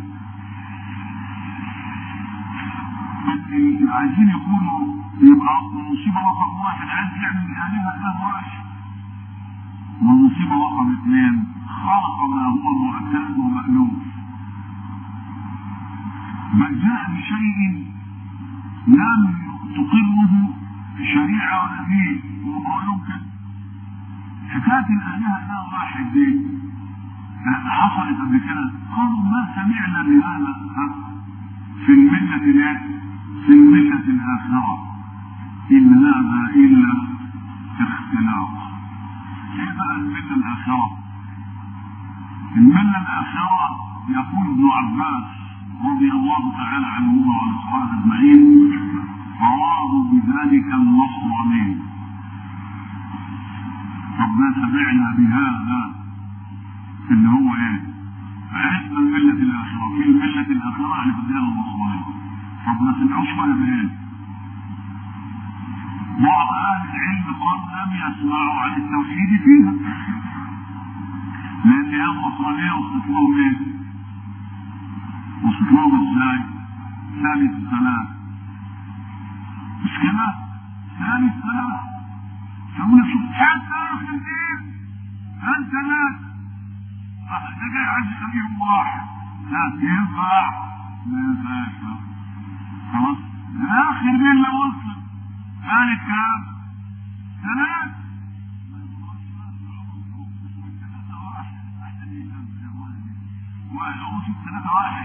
Speaker 1: عايزين يقولوا يبقى المصيبة رقم واحد عايز يعمل الآلهة إله واحد والمصيبة رقم اثنين خلق ما هو معتاد ومألوف بل جاء بشيء لم تقره شريعة ولا دين وقالوا كده حكاية الآلهة إله واحد دي حصلت قبل كده قالوا ما سمعنا بهذا في الملة الايه؟ في الملة الآخرة إن هذا إلا اختلاط ايه بقى الملة الآخرة؟ الملة الآخرة يقول ابن عباس رضي الله تعالى عنه وعن الصحابة أجمعين أرادوا بذلك النصرانية طب ما سمعنا بهذا اللي هو ايه؟ عرفنا الملة الآخرة في الملة الآخرة عرفنا النصرانية طب ما سمعوش بقى بايه؟ بعض اهل العلم قال لم يسمعوا عن التوحيد فيها لان هي النصرانيه وصلت لهم ايه؟ وصلت لهم ازاي؟ ثالث ثلاث مش كده؟ ثالث ثلاث فيقول لك شوف حتى اخر دين انت لا ده جاي عايز يخليهم واحد لا ينفع ما ينفعش خلاص اخر دين لو وصلت ثالث كام؟ ثلاث واحد ثلاثة واحد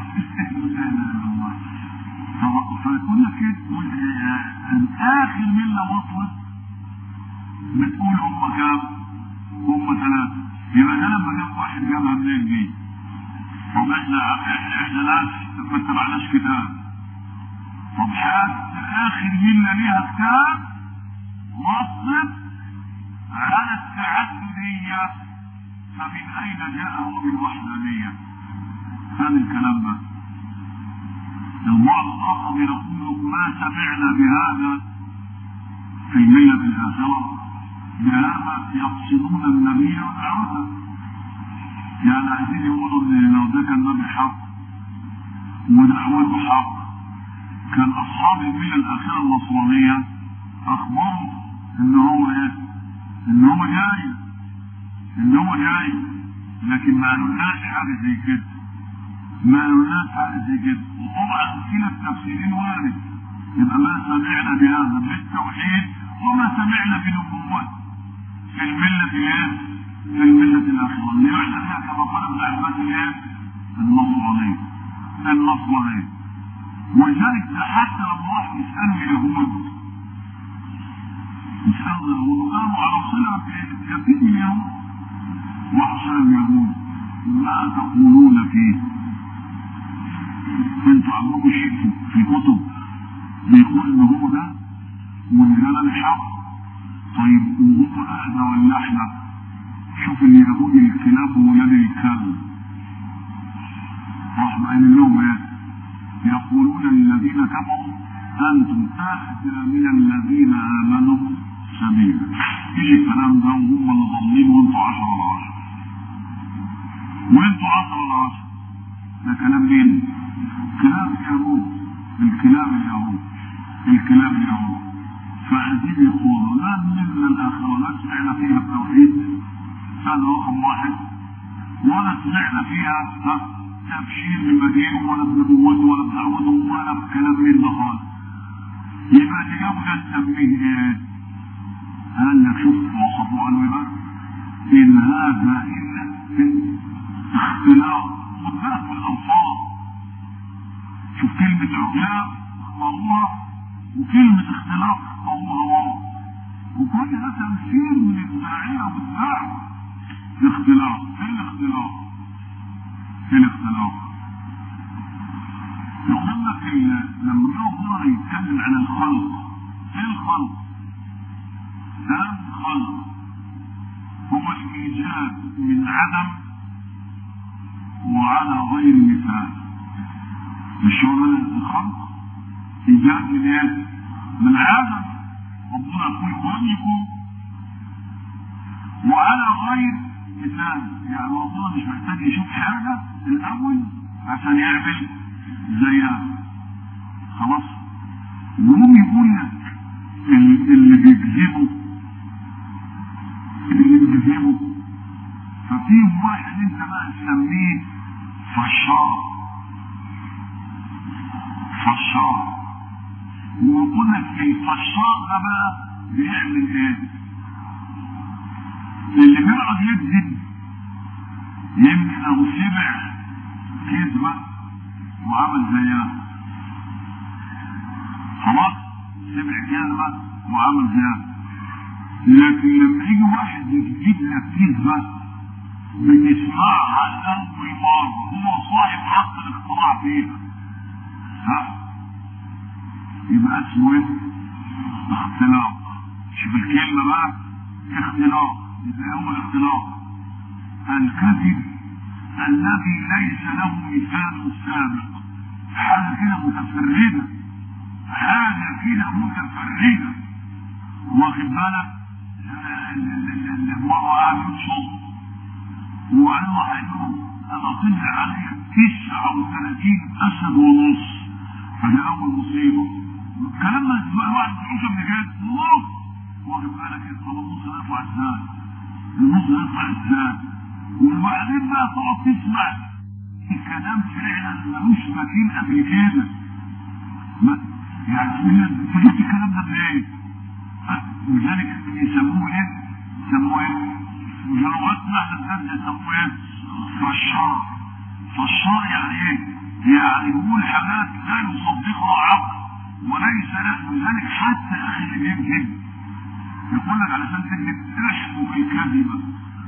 Speaker 1: فيقول لك كده آخر ملة وصلت بتقول هم كام؟ هم ثلاثة يبقى ده لما جاب واحد جابها منين دي؟ طب احنا احنا ناس ما اتبعناش كتاب طب حتى اخر منا ليها كتاب وصف على التعددية فمن اين جاء هو بالوحدانية هذا الكلام ده البعض الاخر يقول ما سمعنا بهذا في الملة الاخرة بهذا يقصدون النبي ودعوته يعني عايزين يقولوا ان لو ده كان نبي حق ودعوته حق كان اصحاب المله الاخيره النصرانيه اخبروا ان هو ايه؟ ان هو جاي ان هو جاي لكن ما قالولناش حاجه زي كده ما قالولناش حاجه زي كده وطبعا كلا التفسيرين وارد يبقى ما سمعنا بهذا بالتوحيد وما سمعنا بنبوته في المله ايه؟ في المله الاخره اللي يعلم فيها كما قال ابن عباس ايه؟ النصرانيه النصرانيه ولذلك ده حتى لما راح يسألوا اليهود يسألوا اليهود قالوا على صلة كثير من اليهود وحصل اليهود ما تقولون فيه انتوا عندكم شيء في كتب بيقول ان هو ده وان ده الحق طيب وهو اهدى ولا احنا شوف اليهود الكلاب وولاد الكلب راح قايل لهم ايه يقولون للذين كفروا أنتم أهدى من الذين آمنوا سبيلا ايش الكلام ده وهم اللي ضالين وانتوا 10 على 10 وانتوا 10 على 10 ده كلام مين؟ كلام اليهود الكلام اليهود الكلام اليهود فعايزين يقولوا لا منا الاخره لا سمعنا فيها التوحيد هذا رقم واحد ولا سمعنا فيها تبشير بمجيئه ولا بنبوته ولا بدعوته ولا بكلام من ده خالص يبقى الجواب ده نسميه ايه؟ قال لك شوف وصفوه قالوا ايه بقى؟ ان هذا الا اختلاط خدها في الالفاظ شوف كلمة عجاب الله وكلمة اختلاط الله وكل ده تمثيل من الداعية والدعوة الاختلاط ايه الاختلاط؟ ايه الاختلاط؟ يقول لك لما ربنا يتكلم عن الخلق ايه الخلق؟ ده الخلق هو الايجاد من عدم وعلى غير مثال مش هو الخلق ايجاد من ايه؟ من عدم ربنا يقول كونكم وعلى غير مثال يعني ربنا مش محتاج يشوف حاجه الاول عشان يعمل زيها خلاص يقوم يقول لك اللي بيكذبوا اللي بيكذبوا ففي واحد انت بقى تسميه فشار فشار ويقول لك الفشار ده بقى بيعمل ايه؟ اللي بيقعد يكذب يمكن لو سمع كذبه وعمل زيها خلاص سمع كلمة وعمل زيها لكن لما يجي واحد يجيب لك كذبة بتسمعها لأول مرة هو صاحب حق الاقتناع فيها ها يبقى اسمه ايه؟ اختلاط شوف الكلمة بقى اختلاط يبقى هو الاختلاط الكذب الذي ليس له مثال سابق حاجه كده متفرده حاجه كده متفرده واخد بالك مره قاعد يشرب وبعدين راح يقول انا طلع عليا 39 اسد ونص فدي اول مصيبه الكلام ده الواحد ما يقولش قبل كده نص واخد بالك طب النص هيطلع ازاي؟ النص هيطلع ازاي؟ وبعدين بقى تقعد تسمع الكلام فعلا ملوش مثيل قبل كده يعني تقول انت جبت الكلام ده منين؟ لذلك يسموه ايه؟ يسموه ايه؟ لغتنا احنا الناس يسموه ايه؟ فشار فشار يعني ايه؟ يعني يقول حاجات لا يصدقها عقل وليس له لذلك حتى اخي اللي بيكذب يقول لك علشان تكذب احبك الكذبه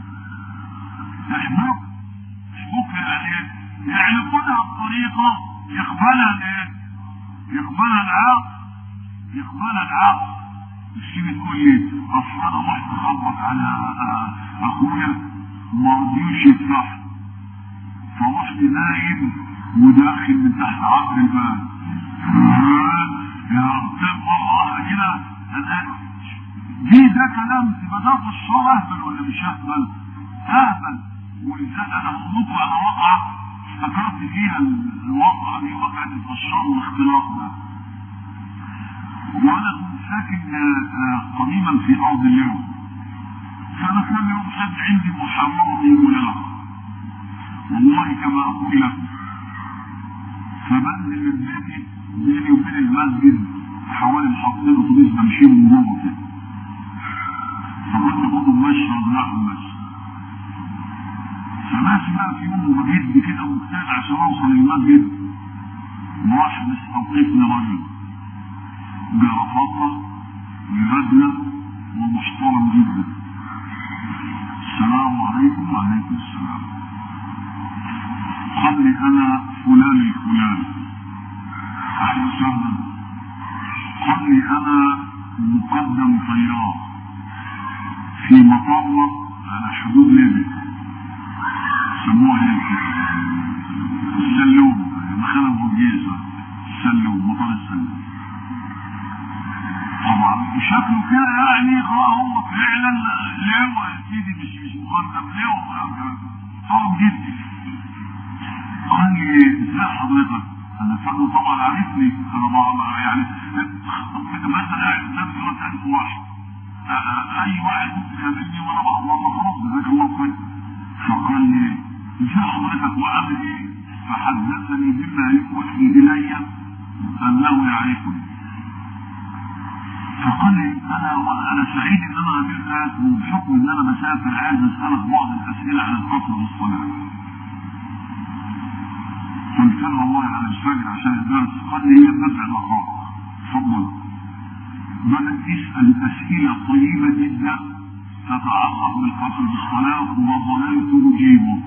Speaker 1: احبك احبك يعني ايه؟ يعني خدها بطريقه يقبلها الايه؟ يقبلها العقل يقبلها العقل مش تيجي تقول لي اصل انا رحت اخبط على اخويا ما رضيوش يفتح فرحت نايم وداخل من تحت عقل الباب يا رب والله كده دي ده كلام يبقى ده في الشر اهبل ولا مش اهبل؟ اهبل ولذلك انا هقول لكم انا واقعه افتكرت فيها الواقعه دي واقعه الفشار والاختلاط ده وانا كنت ساكن قديما في ارض اليوم فانا كل يوم حد عندي محاضره يوم الارض والله كما اقول لك فبنزل من بيتي بيني وبين المسجد حوالي محطتين اتوبيس بمشي من جوه كده فكنت باخد مشي وراح المشي فماشي بقى في يوم بجد كده مجتهد عشان اوصل المسجد راح مستوقفني راجل برفاقه ببدله ومحترم جدا السلام عليكم وعليكم السلام قال لي انا فلان الفلاني اهلا وسهلا قال لي انا مقدم طيار في مطار على حدود ليبيا سموها ايه السلوم مخالف بوجيزة السلوم مطار السلوم طبعا شكله كده يعني اه جدي قال لي ازاي حضرتك انا فاكره طبعا عارفني انا بقى يعني مثلا قاعد قدام دلوقتي 1000 واحد اي واحد ممكن يقابلني وانا بقى الله خلاص جزاك الله خير فقال لي ازاي حضرتك وعامل ايه؟ فحدثني بما يوحي الي انه يعرفني فقال لي انا انا سعيد ان انا قابلتك وبحكم ان انا بسافر عايز اسالك بعض الاسئله عن القصر والصلاه قلت له والله انا مش فاكر عشان الدرس قال لي هي بدع نقاء تفضل بدأ يسأل أسئلة طيبة جدا تتعلق بالقصر بالصلاة وظللت أجيبه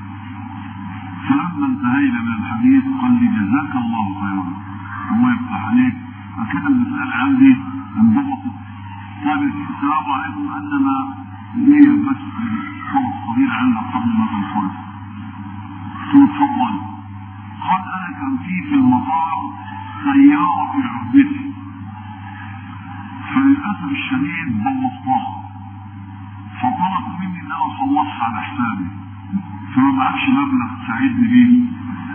Speaker 1: فلما انتهينا من الحديث قال لي جزاك الله خيرا الله يفتح عليك فكده المسألة عندي انضبطت قال السلام عليكم انما لي بس طلب صغير عندك قبل ما تنصرف قلت له اتفضل قال انا كان في في المطار سيارة في عهدتي فللأسف الشديد بوظتها فطلب مني ان انا اصلحها على حسابي فما معكش مبلغ تساعدني بيه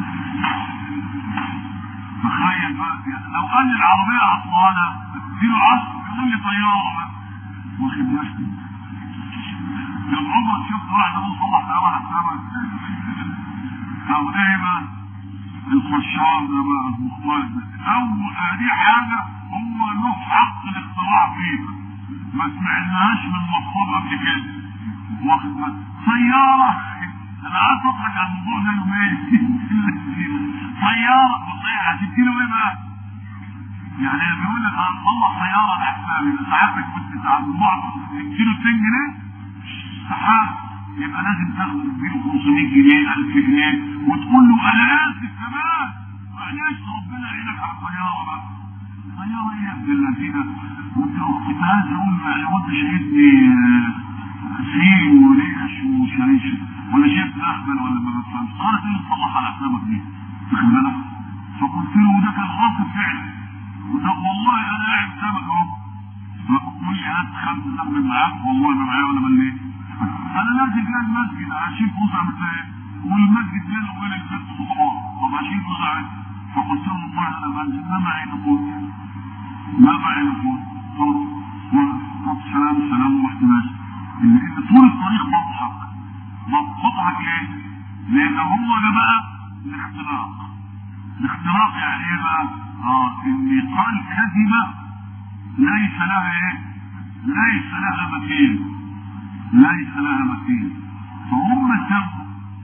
Speaker 1: تخيل بقى يعني لو قال لي العربية عطلانة اديله عصر يقول لي طيارة بقى واخد بالك لو عمرك شفت واحد ابو صلح طيارة على حسابك او ايه بقى الخشار ده بقى المخوات ده اول دي حاجة هو له حق الاختراع فيها ما سمعناهاش من مصطفى قبل كده واخد بالك سيارة انا عايز اضحك على الموضوع ده يومين سيارة بطيئة هتديله ايه بقى؟ يعني بيقول لك هنطلع سيارة لحسابي ساعتك كنت ساعات بعض تديله 200 جنيه سحاب يبقى لازم تاخد تديله 500 جنيه 1000 جنيه وتقول له انا اسف كمان معلش ربنا يعينك على الطيارة بقى طيارة ايه يا ابن الذين كنت عايز اقول يعني وانت شايفني سين وريش وشريش ولا شايف اهبل ولا ما بفهمش قالت ايه تصلح على حسابك دي واخد بالك فقلت له وده كان حاصل فعلا وده والله انا قاعد قدامك اهو فقول لي هات خمسه ذنب معاك والله ما معايا ولا مليت انا نازل جاي المسجد هشيل فلوس اعمل فيها ايه؟ والمسجد بينه وبين البيت خطوات طب هشيل فلوس اعمل فقلت له والله انا بنزل ما معي نقود ما معي نقود خلاص طب سلام سلام ورحت ماشي لان طول الطريق بضحك بضحك ليه؟ لان هو ده بقى الاختلاق الاختلاق يعني ايه بقى؟ اه ان قال كذبه ليس لها ايه؟ ليس لها مثيل ليس لها مثيل فهم سبوا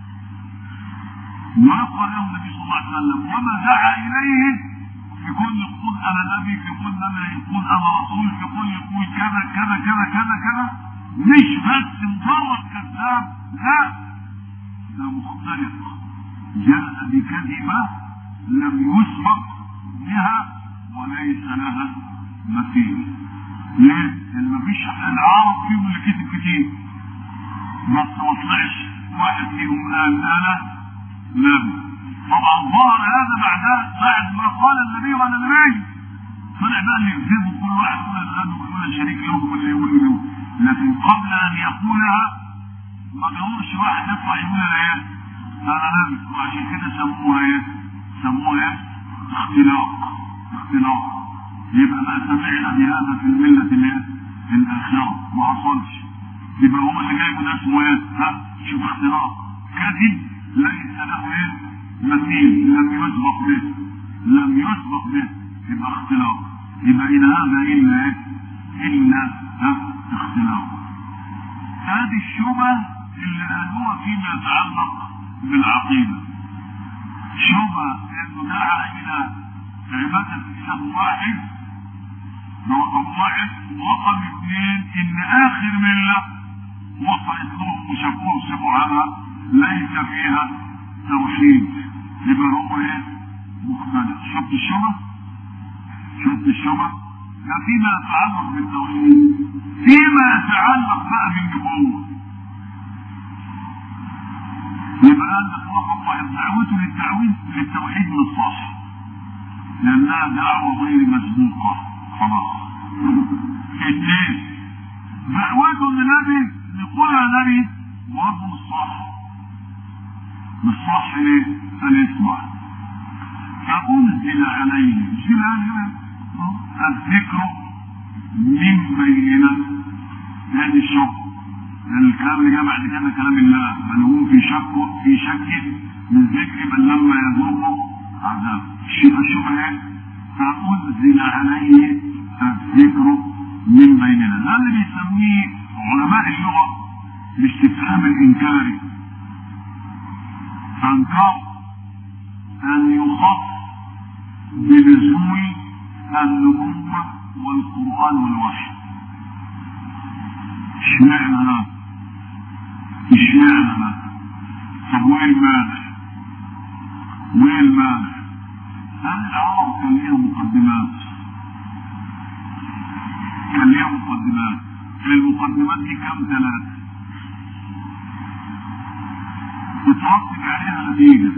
Speaker 1: ما قاله النبي صلى الله عليه وسلم وما دعا اليه في كل يقول انا نبي في كل انا يقول انا رسول في كل يقول كذا كذا كذا كذا كذا مش بس مجرد كذاب لا ده مختلف جاء بكذبه لم يسبق بها وليس لها مثيل ليه؟ لان مفيش العرب فيهم اللي كتب كتير بس ما طلعش واحد فيهم قال انا نبي طبعا ظهر هذا بعدها بعد ما قال النبي وانا نبي طلع بقى اللي يكذبوا كل واحد يقول الغد ويقول الشريك له واللي يقول له لكن قبل ان يقولها ما جاوبش واحد يطلع يقول انا ايه؟ انا نبي وعشان كده سموها ايه؟ سموها ايه؟ اختلاق اختلاق يبقى ما سمعنا بهذا في الملة الايه؟ الآخرة ما حصلش يبقى هو اللي جاي من اسمه ايه؟ ها؟ شوف اختلاق كذب ليس له ايه؟ مثيل لم يسبق به لم يسبق به يبقى اختلاق يبقى إن هذا إلا ايه؟ إلا ها؟ اختلاق هذه الشبهة اللي قالوها فيما يتعلق بالعقيدة شبهة انه دعا الى عبادة اله واحد رقم واحد رقم اثنين ان اخر ملة وصلت لهم وشافوها وسمعوا عنها ليس فيها توحيد يبقى هو ايه مختلف شفت الشبه شفت الشبه ده فيما يتعلق بالتوحيد فيما يتعلق بقى بالنبوة يبقى عندك رقم واحد دعوته للتعويض للتوحيد من الصح لانها دعوة غير مسبوقة خلاص اثنين دعوته للنبي نقولها نبي برضه مش صح بالصح ليه؟ الاسمع فأنزل عليه أنزل عليه الذكر من بيننا هذه الشرط الكلام اللي جاء بعد كده كلام الله بل هم في شك في شك من ذكر من لما يذوقوا عذاب الشبه الشبهه فأنزل عليه الذكر من بيننا ده اللي بيسميه علماء اللغة الاستفهام الإنكاري أنكر أن يخص بنزول النبوة والقرآن والوحي اشمعنى هذا؟ اشمعنى هذا؟ طب وين المانع؟ وين المانع؟ هل العرب كان ليها مقدمات؟ كان ليها مقدمات المقدمات دي كم ثلاثة وترتب عليها نتيجة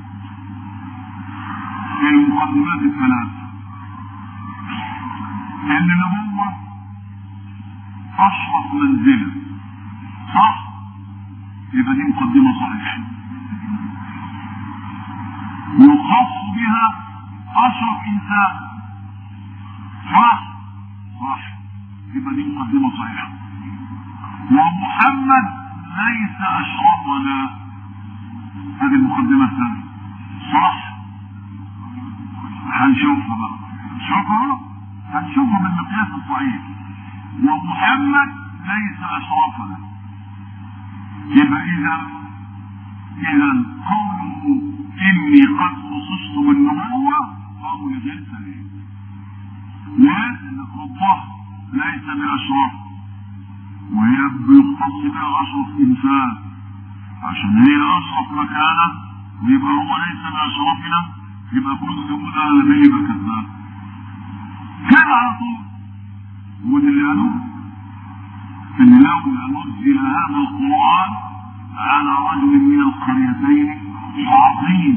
Speaker 1: المقدمات الثلاثة ان النبوة اشرف منزلة صح يبقى دي مقدمة صحيحة يخص بها اشرف انسان صح صح يبقى دي مقدمة صحيحة ومحمد ليس اشرفنا هذه المقدمة الثانية صح هنشوفها بقى شوفها هنشوفها بالمقياس الصحيح ومحمد ليس اشرفنا يبقى اذا اذا قوله اني قد خصصت بالنبوة قول غير سليم لان ربه ليس باشرف وهي بيختص بها اشرف انسان عشان هي اشرف مكانه ويبقى هو ليس باشرفنا يبقى كل يقول انا نبي يبقى كذاب كده على طول وده اللي قالوه ان لولا نزل هذا القران على رجل من القريتين عظيم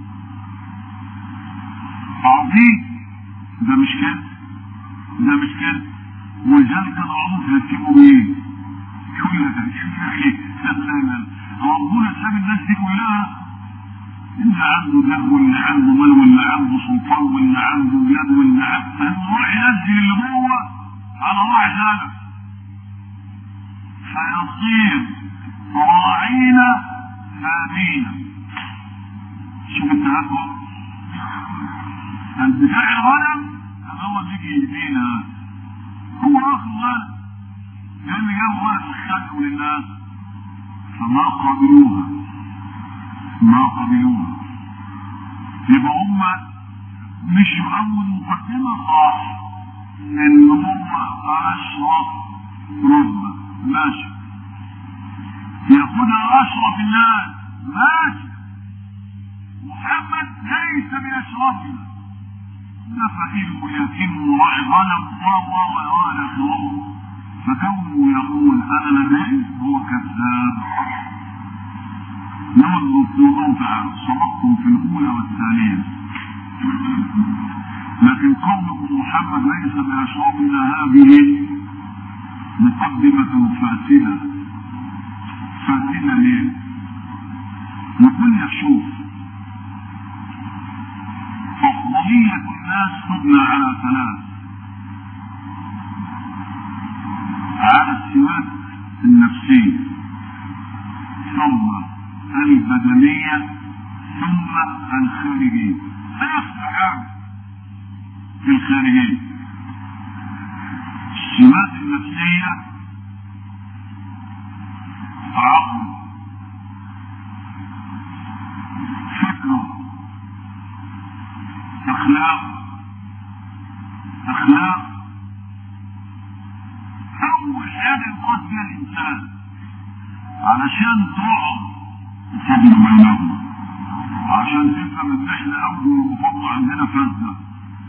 Speaker 1: عظيم ده مش كده ده مش كده ولذلك العروض هتجيبوا ايه؟ كل ده شوف يا اخي ربنا ساب الناس دي كلها اللي عنده ده واللي عنده مال واللي عنده سلطان واللي عنده يد واللي عنده فنروح ينزل اللي جوه على واحد هذا فيصير راعينا هادينا شوف التهكم البتاع الغنم كان هو اللي يجي يدينا هو اخر غنم لان جاب غنم للخلق وللناس فما قبلوها ما قبلوها يبقى هم مش اول مقدمه صح ان هم اشرف رتبه ماشي ياخدها اشرف الناس ماشي محمد ليس باشرفنا ده فقير ويتيم وراعي غنم و و و الى اخره فكونه يقول انا نبي هو كذاب ننظر في موضع صدقتم في الاولى والثانيه لكن قولكم محمد ليس باشرفنا هذه مقدمة فاسدة فاسدة ليه؟ نقول لك شوف أفضلية الناس تبنى على ثلاث على السمات النفسية ثم البدنية ثم الخارجية ثلاث حاجة في الخارجية السمات النفسية عقل فكر اخلاق اخلاق اول حاجه يقصد بها الانسان علشان تقعد الفضل بينهم عشان تفهم ان احنا اول الفضل عندنا فاسده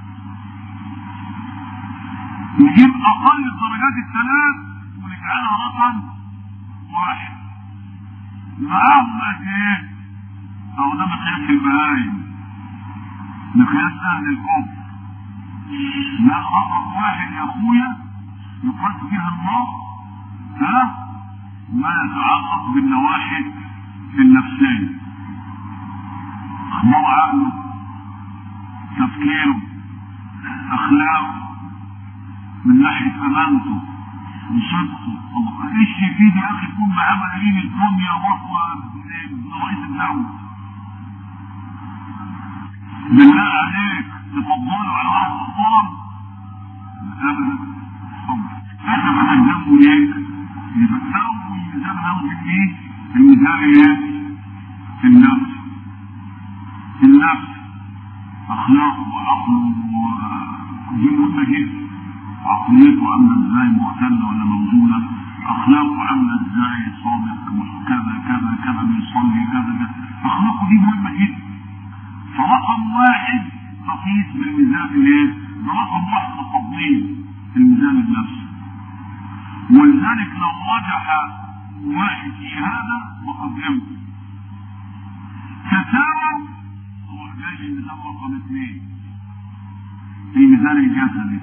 Speaker 1: نجيب اقل درجات الثلاث ونجعلها رقم واحد معاهم قد ايه؟ اهو ده مقياس البهايم مقياس اهل الكفر لا رقم واحد يا اخويا يقاس بها الله ها ما يتعلق بالنواحي النفسيه امانته وصدقه الله ايش يفيد يا اخي يكون معاه ملايين الدنيا واصله رئيس الدوله بالله عليك تفضلوا على واحد سلطان ابدا احنا بنقدمه ليه؟ يبقى اول ميزان هنمسك فيه الميزان ايه؟ النفس النفس اخلاقه وعقله دي مهمه جدا عقليته عامله ازاي معتله ولا موجوده اخلاقه عامله ازاي صادق كذا كذا كذا بيصلي كذا كذا اخلاقه دي مهمه جدا فرقم واحد تقيس بالميزان الايه؟ ده رقم واحد في التفضيل في الميزان النفسي ولذلك لو رجح واحد في هذا وقدمت تساوى هو جاي الميزان رقم اثنين في ميزان الجسدي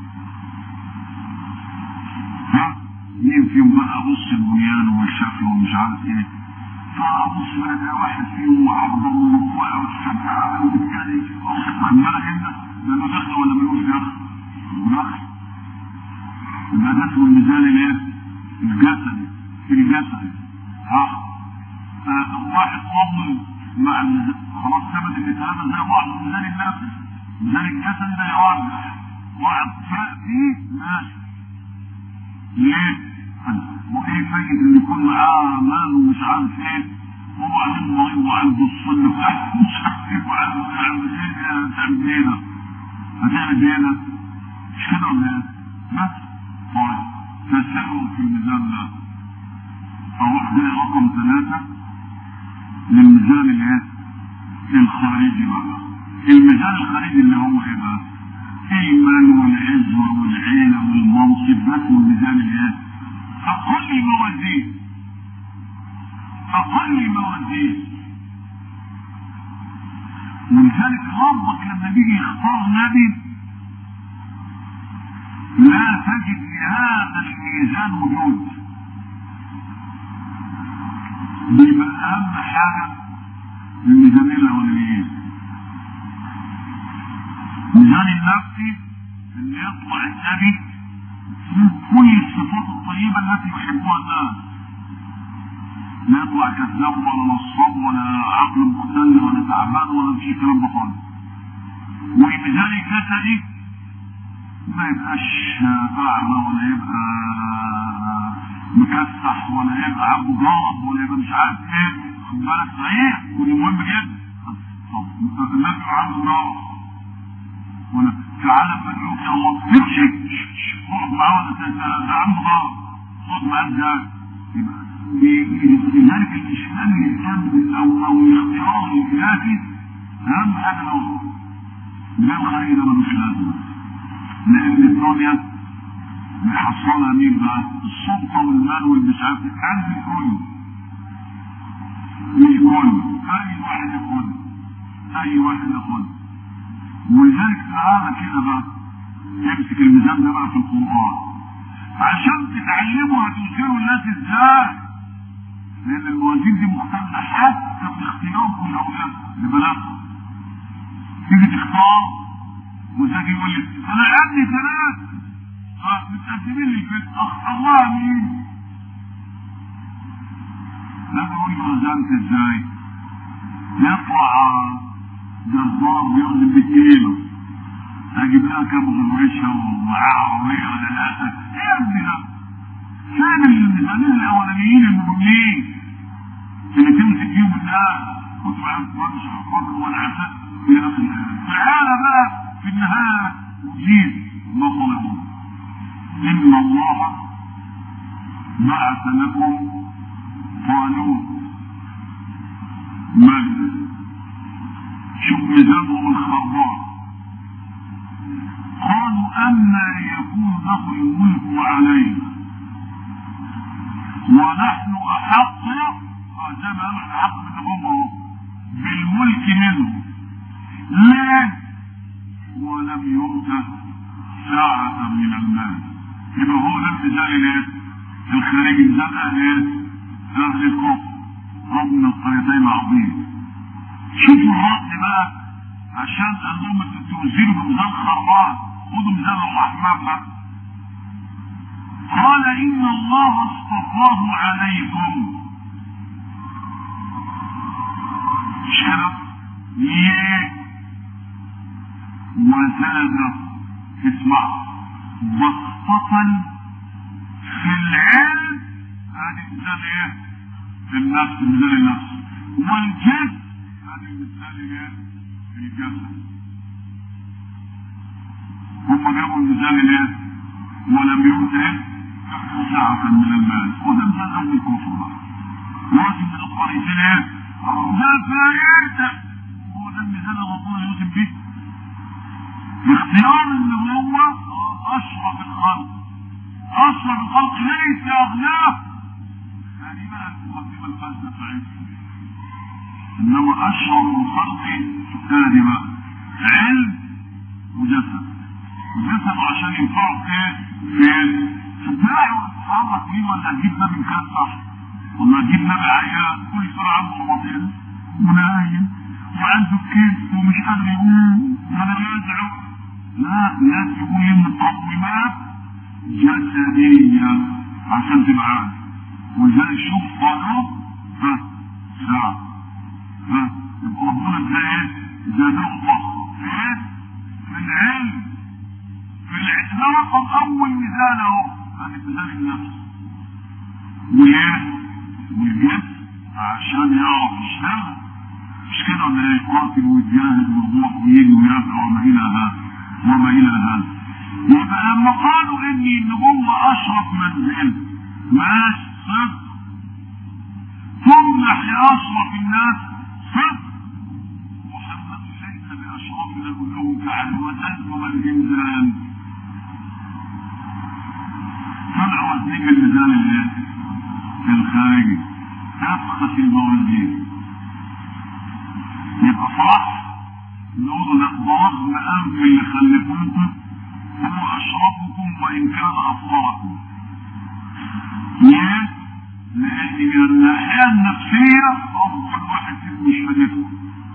Speaker 1: ها مين فيهم بقى بص البنيان والشكل ومش عارف ايه فابص بقى واحد فيهم عرضه ورفوع والسبعه والتاني خد بالك انت ده له دخل ولا ملوش دخل؟ دخل يبقى ده اسمه الميزان الايه؟ الجسدي في الجسد ها واحد فضل مع الميزان خلاص ثبت ان الثلاثه زي بعض الميزان النفسي الميزان الجسدي ده يرجح واحد فاق فيه ماشي ليه؟ وايه فايد ان يكون معاه مال ومش عارف ايه وبعدين مريض وعنده الصن مش عارف ايه وعنده يعمل ايه تعمل ايه ده؟ هتعمل ايه ده؟ مش كده ولا ايه؟ بس طيب تساوي في الميزان ده اروح جاي رقم ثلاثة للميزان الايه؟ الخارجي بقى الميزان الخارجي اللي هو ايه بقى؟ المال والعزوة والعيلة والمنصب ده اسمه الميزان الايه؟ أقل الموازين أقل الموازين ولذلك ربك لما بيجي يختار نبي لا تجد لهذا الميزان وجود بيبقى أهم حاجة الميزانين الأولانيين الميزان النفسي إن يطلع النبي كل الصفات الطيبة التي يحبها الناس لا يطلع كذاب ولا نصاب ولا عقل مختل ولا تعبان ولا في كلام ده خالص والميزان الجسدي ما يبقاش اعمى ولا يبقى مكسح ولا يبقى عنده ضرب ولا يبقى مش عارف ايه خد بالك صحيح ودي مهم جدا طب الناس عنده ضرب ولا تعالى فجأة يا الله تمشي اقعد معاه ولا عنده ضرب خد معاه ازاي لذلك الاشمال الكامل او او الاختيار الكافي اهم حاجه له ده الخير ده ملوش لازمه لان الدنيا بيحصلها مين بقى؟ السلطه والمال والمش عارف قلب الكل مش كل اي واحد ياخد اي واحد ياخد ولذلك تعالى كده بقى امسك الميزان ده بقى في القران عشان تتعلموا هتوزنوا الناس ازاي لان الموازين دي مختلفه حتى في اختياركم لاولاد لبناتكم تيجي تختار وزاجي يقول لي انا عندي ثلاثه متقدمين لي في اختارها مين؟ لا بقول له وزنت ازاي؟ يطلع جزار بيوزن بالكيلو اجيب لها كام غروشه ومعاه عربيه ولا لا؟ ايه يا ابني ده؟ فين الميزانين الاولانيين المهمين اللي تمسك فيهم الناس وتبقى عارف مش الحر والعسل الى اخره تعالى بقى في النهايه جيب ما طلبوا ان الله بعث لكم طالوت ملك شوف ميزانهم الخربان قالوا أما يكون له الملك علينا ونحن أحق زي ما قالوا أحق بالنبوة بالملك منه ليه ولم يؤت ساعة من المال يبقى هو ده الميزان الايه؟ الخارجي ميزان اهل ايه؟ اهل الكفر ربنا القريتين عظيم شوفوا الرد بقى عشان قال لهم انتوا توزنوا بميزان خربان خدوا ميزان الرحمن بقى قال إن الله اصطفاه عليكم شرف ليه وزاد اسمع بسطة في العلم هذه مثال ايه في النفس مثال النفس والجسم هذه مثال ايه في الجسد هم جابوا المثال الايه ولم يؤت ساعة من المال وده مثال اهل الكفر بقى واجب من القريتين ايه ده فائدة هو ده المثال اللي ربنا يوسف فيه اختيار النبوة اشرف الخلق اشرف الخلق ليس اغناه هذه بقى المقدمة الفلسفة انما اشرف الخلق هذه بقى علم وجسد وجسد عشان ينفعه ايه في تتباعه تتحرك فيه ولا تجيب نبي مكسح ولا تجيب نبي عيان كل سنة عنده رمضان ونايم وعنده كيف ومش قادر يقوم ولا يدعو لا لازم يكون له مقومات جسدية عشان تبقى عارف ولذلك شوف طالب ها ساعة ها يبقى ربنا ازاي زاده الله في ايه؟ في العلم في العلم ده رقم اول مثال اهو هذا مثال النفس وايه؟ والجسم عشان يعرف يشتغل مش كده ولا ايه يقاتل ويجاهد ويروح ويجي ويرجع وما الى هذا وما الى هذا يبقى لما قالوا ان النبوة اشرف منزل ماشي صدق تمنح لاشرف الناس صدق محمد ليس باشرف الالوهية تعالى وتنزل الانسان طلعوا وزنين الميزان الايه؟ الخارجي تفخس الموازين يبقى صح نقول ده ضرب انف اللي خلفوكم هو اشرفكم وان كان افضلكم ليه؟ لان من الناحيه النفسيه افضل واحد فيكم شهادتكم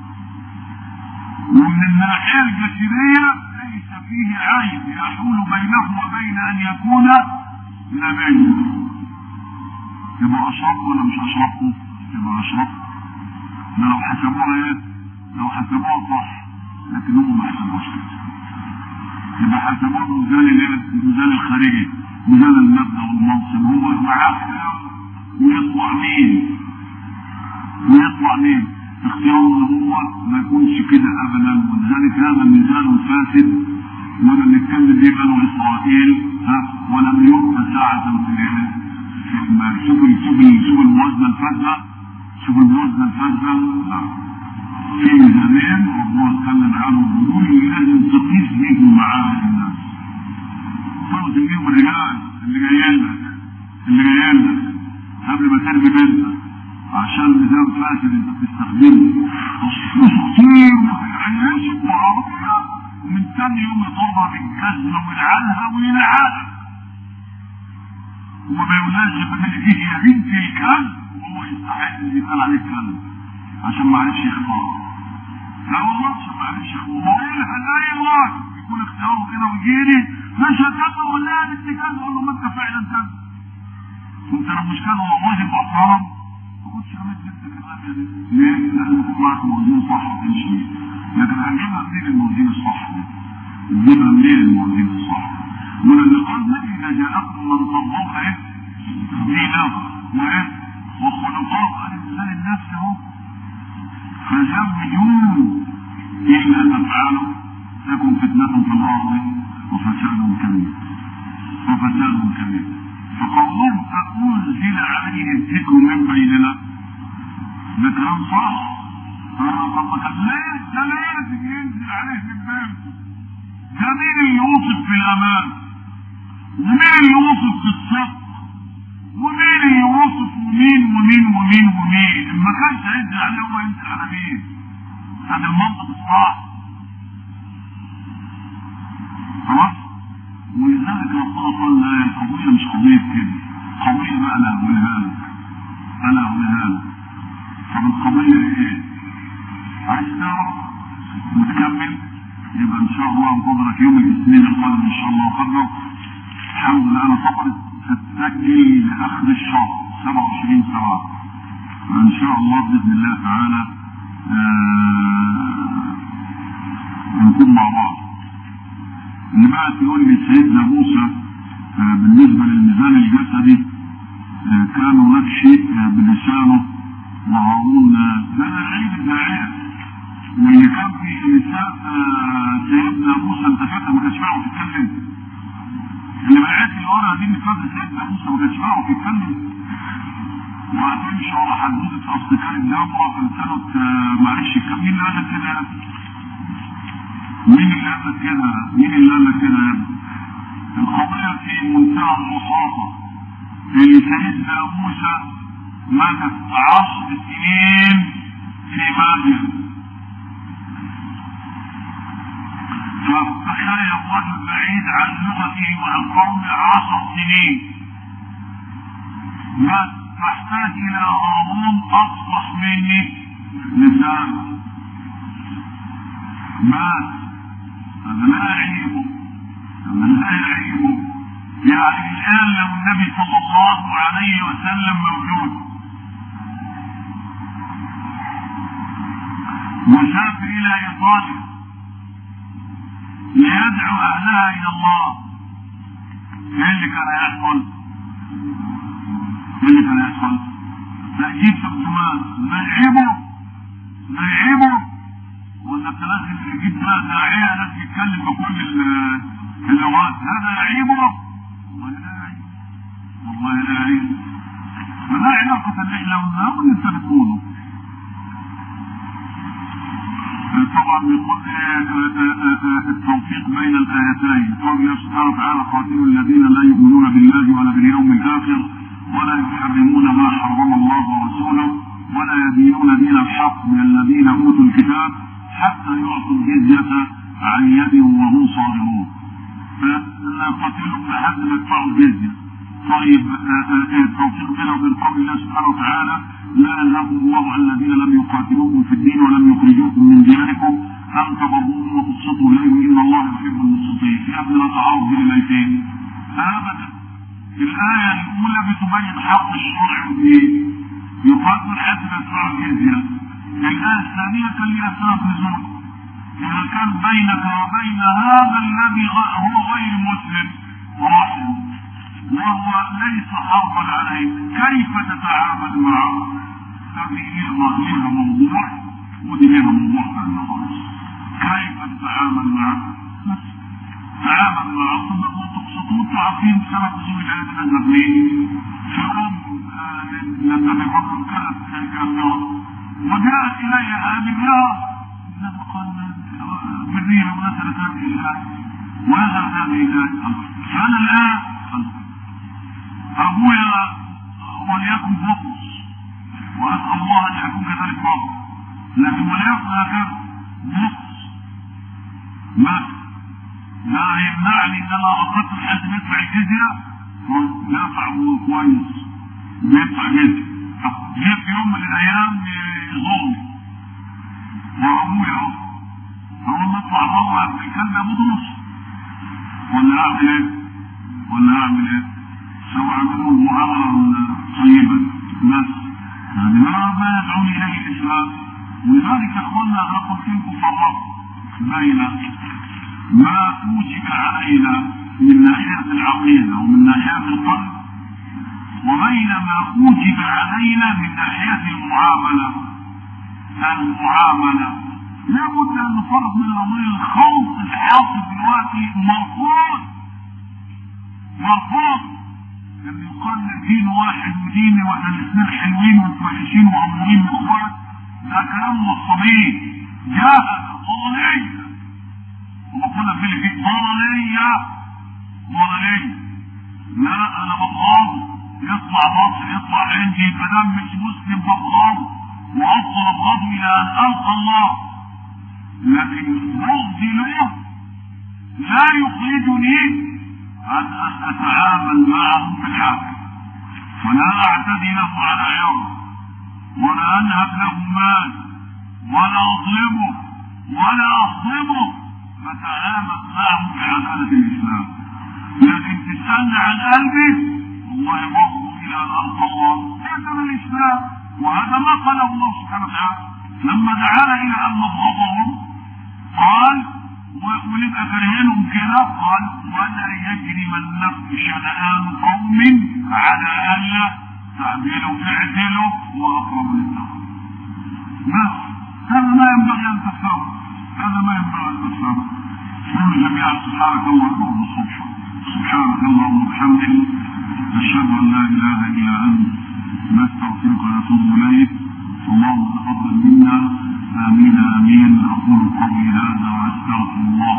Speaker 1: ومن الناحيه الجسديه ليس فيه عيب يحول بينه وبين ان يكون نبي يبقى اشرف ولا مش اشرفكم؟ يبقى اشرف ده لو حسبوها ايه؟ لو حسبوها صح لكن هم ما حسبوهاش كده يبقى حسبوها بميزان الايه؟ الميزان الخارجي ميزان المبدا والمنصب هو معاه ويطلع مين؟ ويطلع مين؟ اختيار النبوة ما يكونش كده ابدا ولذلك هذا الميزان الفاسد ولا نتكلم به بنو اسرائيل ها ولم يؤت ساعة في الايه؟ في المال شوف شوف شوف الموازنة الفاسدة شوف الموازنة الفاسدة في ميزانين ربنا اتكلم عنهم بيقول لازم تقيس بيهم معامل الناس فرض بيهم الرجال اللي جايين لك اللي جايين لك قبل ما ترمي بنتك عشان ميزان فاسد انت بتستخدمه فلوس كتير وما يعيش وعربية ومن تاني يوم يضربها بالجزمة ويلعنها ويلعنها وما يقولهاش فيه يا بنت الكلب وهو يستحق ان يتقال عليه كلب عشان ما عرفش يختار لا والله عشان ما عرفش يختار وقال اي واحد يكون اختياره كده ويجيلي مش هتقدر ولا يا بنت كلب اقول له ما انت فعلا كلب انت لو مش كان والله يبقى حرام ما كنتش عملت بنتك الرميه دي ليه؟ لازم يكون معاك موازين صح وتمشي لكن هنجيبها منين الموازين الصح دي؟ نجيبها منين الموازين الصح؟ من اللي قال اذا جاءكم من ترضون ايه؟ دينه وايه؟ وخلقات الانسان النفس اهو فزوجوه الا تفعلوا تكن فتنة في الارض وفساد كبير وفساد كبير فقولهم أنزل عليه الذكر من بيننا ده كلام صح طب كان ليه ده لازم ينزل عليه من بينكم ده مين اللي يوصف في الامان ومين اللي يوصف في الصدق ومين اللي يوصف ومين ومين ومين ومين ما كانش هينزل عليه هو ينزل على مين هذا المنطق الصح خلاص ولذلك ربنا قال لا القضية مش قضية كده قضية بقى أنا أقولها لك أنا أقولها لك طب القضية إيه؟ عايز تعرف وتكمل يبقى إن شاء الله انتظرك يوم الاثنين القادم إن شاء الله قدر الحمد لله أنا فقط تتسجل لاخر الشهر 27 سبعة فان شاء الله باذن الله تعالى آه نكون مع بعض اللي بقى يقول لي سيدنا موسى آه بالنسبه للميزان الجسدي آه كان هناك شيء بلسانه وهارون ده العيد الداعيه واللي كان في لسان سيدنا موسى انت فاكر ما كانش معه يتكلم اللي بعت لي ورا دي اللي فاكر سيدنا موسى ما كانش معه يتكلم وهتمشي ورا حدوته اصل كان الدوره في سنه معلش كان مين اللي قال لك كده مين اللي قال لك كده مين اللي قال لك كده القضيه في منتهى البساطه اللي سيدنا موسى مكث عشر سنين في مادين فتخيل الرجل بعيد عن لغته وعن قومه عشر سنين بس تحتاج الى هارون اصبح مني لسان بس هذا لا يعيبه هذا لا يعيبه يعني الان لو النبي صلى الله عليه وسلم موجود وسافر الى ايطاليا ليدعو اهلها الى الله ايه اللي كان هيحصل؟ ايه اللي كان هيحصل؟ تأكيد تقسيمات نعيبه نعيبه ولا انت لازم تجيب بقى داعية لازم يتكلم بكل اللغات هذا يعيبه والله لا يعيب والله لا يعيب فلا علاقة اللي احنا قلناه واللي انت بتقوله طبعا يقول التوفيق بين الايتين قول الله سبحانه وتعالى قاتلوا الذين لا يؤمنون بالله ولا باليوم الاخر ولا يحرمون ما حرم الله ورسوله ولا يدينون دين الحق من الذين اوتوا الكتاب حتى يعطوا الجزية عن يد وهم صاغرون فقاتلوا لحد ما يدفعوا الجزية طيب التوفيق بينه وبين قول الله سبحانه وتعالى لا ينهاكم الله عن الذين لم يقاتلوكم في الدين ولم يخرجوكم من دياركم ان تبروهم وتقسطوا اليهم ان الله يحب المقسطين يا ابن التعارض بين الايتين ابدا الايه الاولى بتبين حق الشرع والدين يقاتل حتى يدفعوا الجزيه الايه الثانيه كان لها سبب نزول اذا كان بينك وبين هذا الذي هو غير مسلم رحم وهو ليس حربا عليه كيف تتعامل معه هذه لها موضوع ودي لها موضوع ثاني خالص كيف تتعامل معه تعامل معه ثم تقسطون تعرفين سبب نزول الآية نزل ليه في يوم لما بفضل كانت كافرة وجاءت إلي آمنها إنما قال بالريح ونزلت هذه الآية ونزلت هذه الآية فأنا الآن ابويا وليكن بطرس واسال الله ان يكون كذلك بطرس لكن وليكن هكذا بطرس بس لا يمنعني ان انا اقتل حد يدفع الجزيه دافع كويس بيدفع جزيه جه في يوم من الايام يظلم وابويا اهو اول ما اطلع بره الكلمه بطرس ولا اعمل ايه؟ ولا اعمل ايه؟ سواء منهم معاملة طيبة بس يعني ما ما يدعون إليه الإسلام ولذلك يا إخوانا أنا قلت لكم فرق بين ما أوجب علينا من ناحية العقيدة ومن ناحية القلب وبين ما أوجب علينا من ناحية المعاملة المعاملة لابد أن نفرق من الأمرين الخوف الحاصل دلوقتي مرفوض مرفوض لما يقال دين واحد وديني واحنا الاثنين حلوين وكويسين وامورين واخوات ده كلام نصابين جاهل ضلالية وقلنا في اللي فيه ضلالية ضلالية لا انا ببغاضه يطلع مصر يطلع عندي فدام مش مسلم ببغاضه وافضل ابغاضه الى ان القى الله لكن بغضي له لا يخرجني عن ان اتعامل معه بالحق ولا اعتدي له على عرض ولا انهب له مال ولا اظلمه ولا اظلمه فتعامل معه بعداله الاسلام لكن تسالني عن قلبي والله برضه الى ان القى الله هذا من الاسلام وهذا ما قاله الله سبحانه وتعالى لما دعانا الى ان نبغضهم قال ونبقى كارهينهم كده قال ولا يجرمنكم شنآن قوم على الا تعدلوا اعدلوا واقرب للتقوى بس هذا ما ينبغي ان تفهمه هذا ما ينبغي ان تفهمه قولوا جميعا سبحانك اللهم الصبح سبحانك اللهم وبحمدك نشهد ان لا اله الا انت نستغفرك ونتوب اليك اللهم تقبل منا امين امين اقول قولي هذا واستغفر الله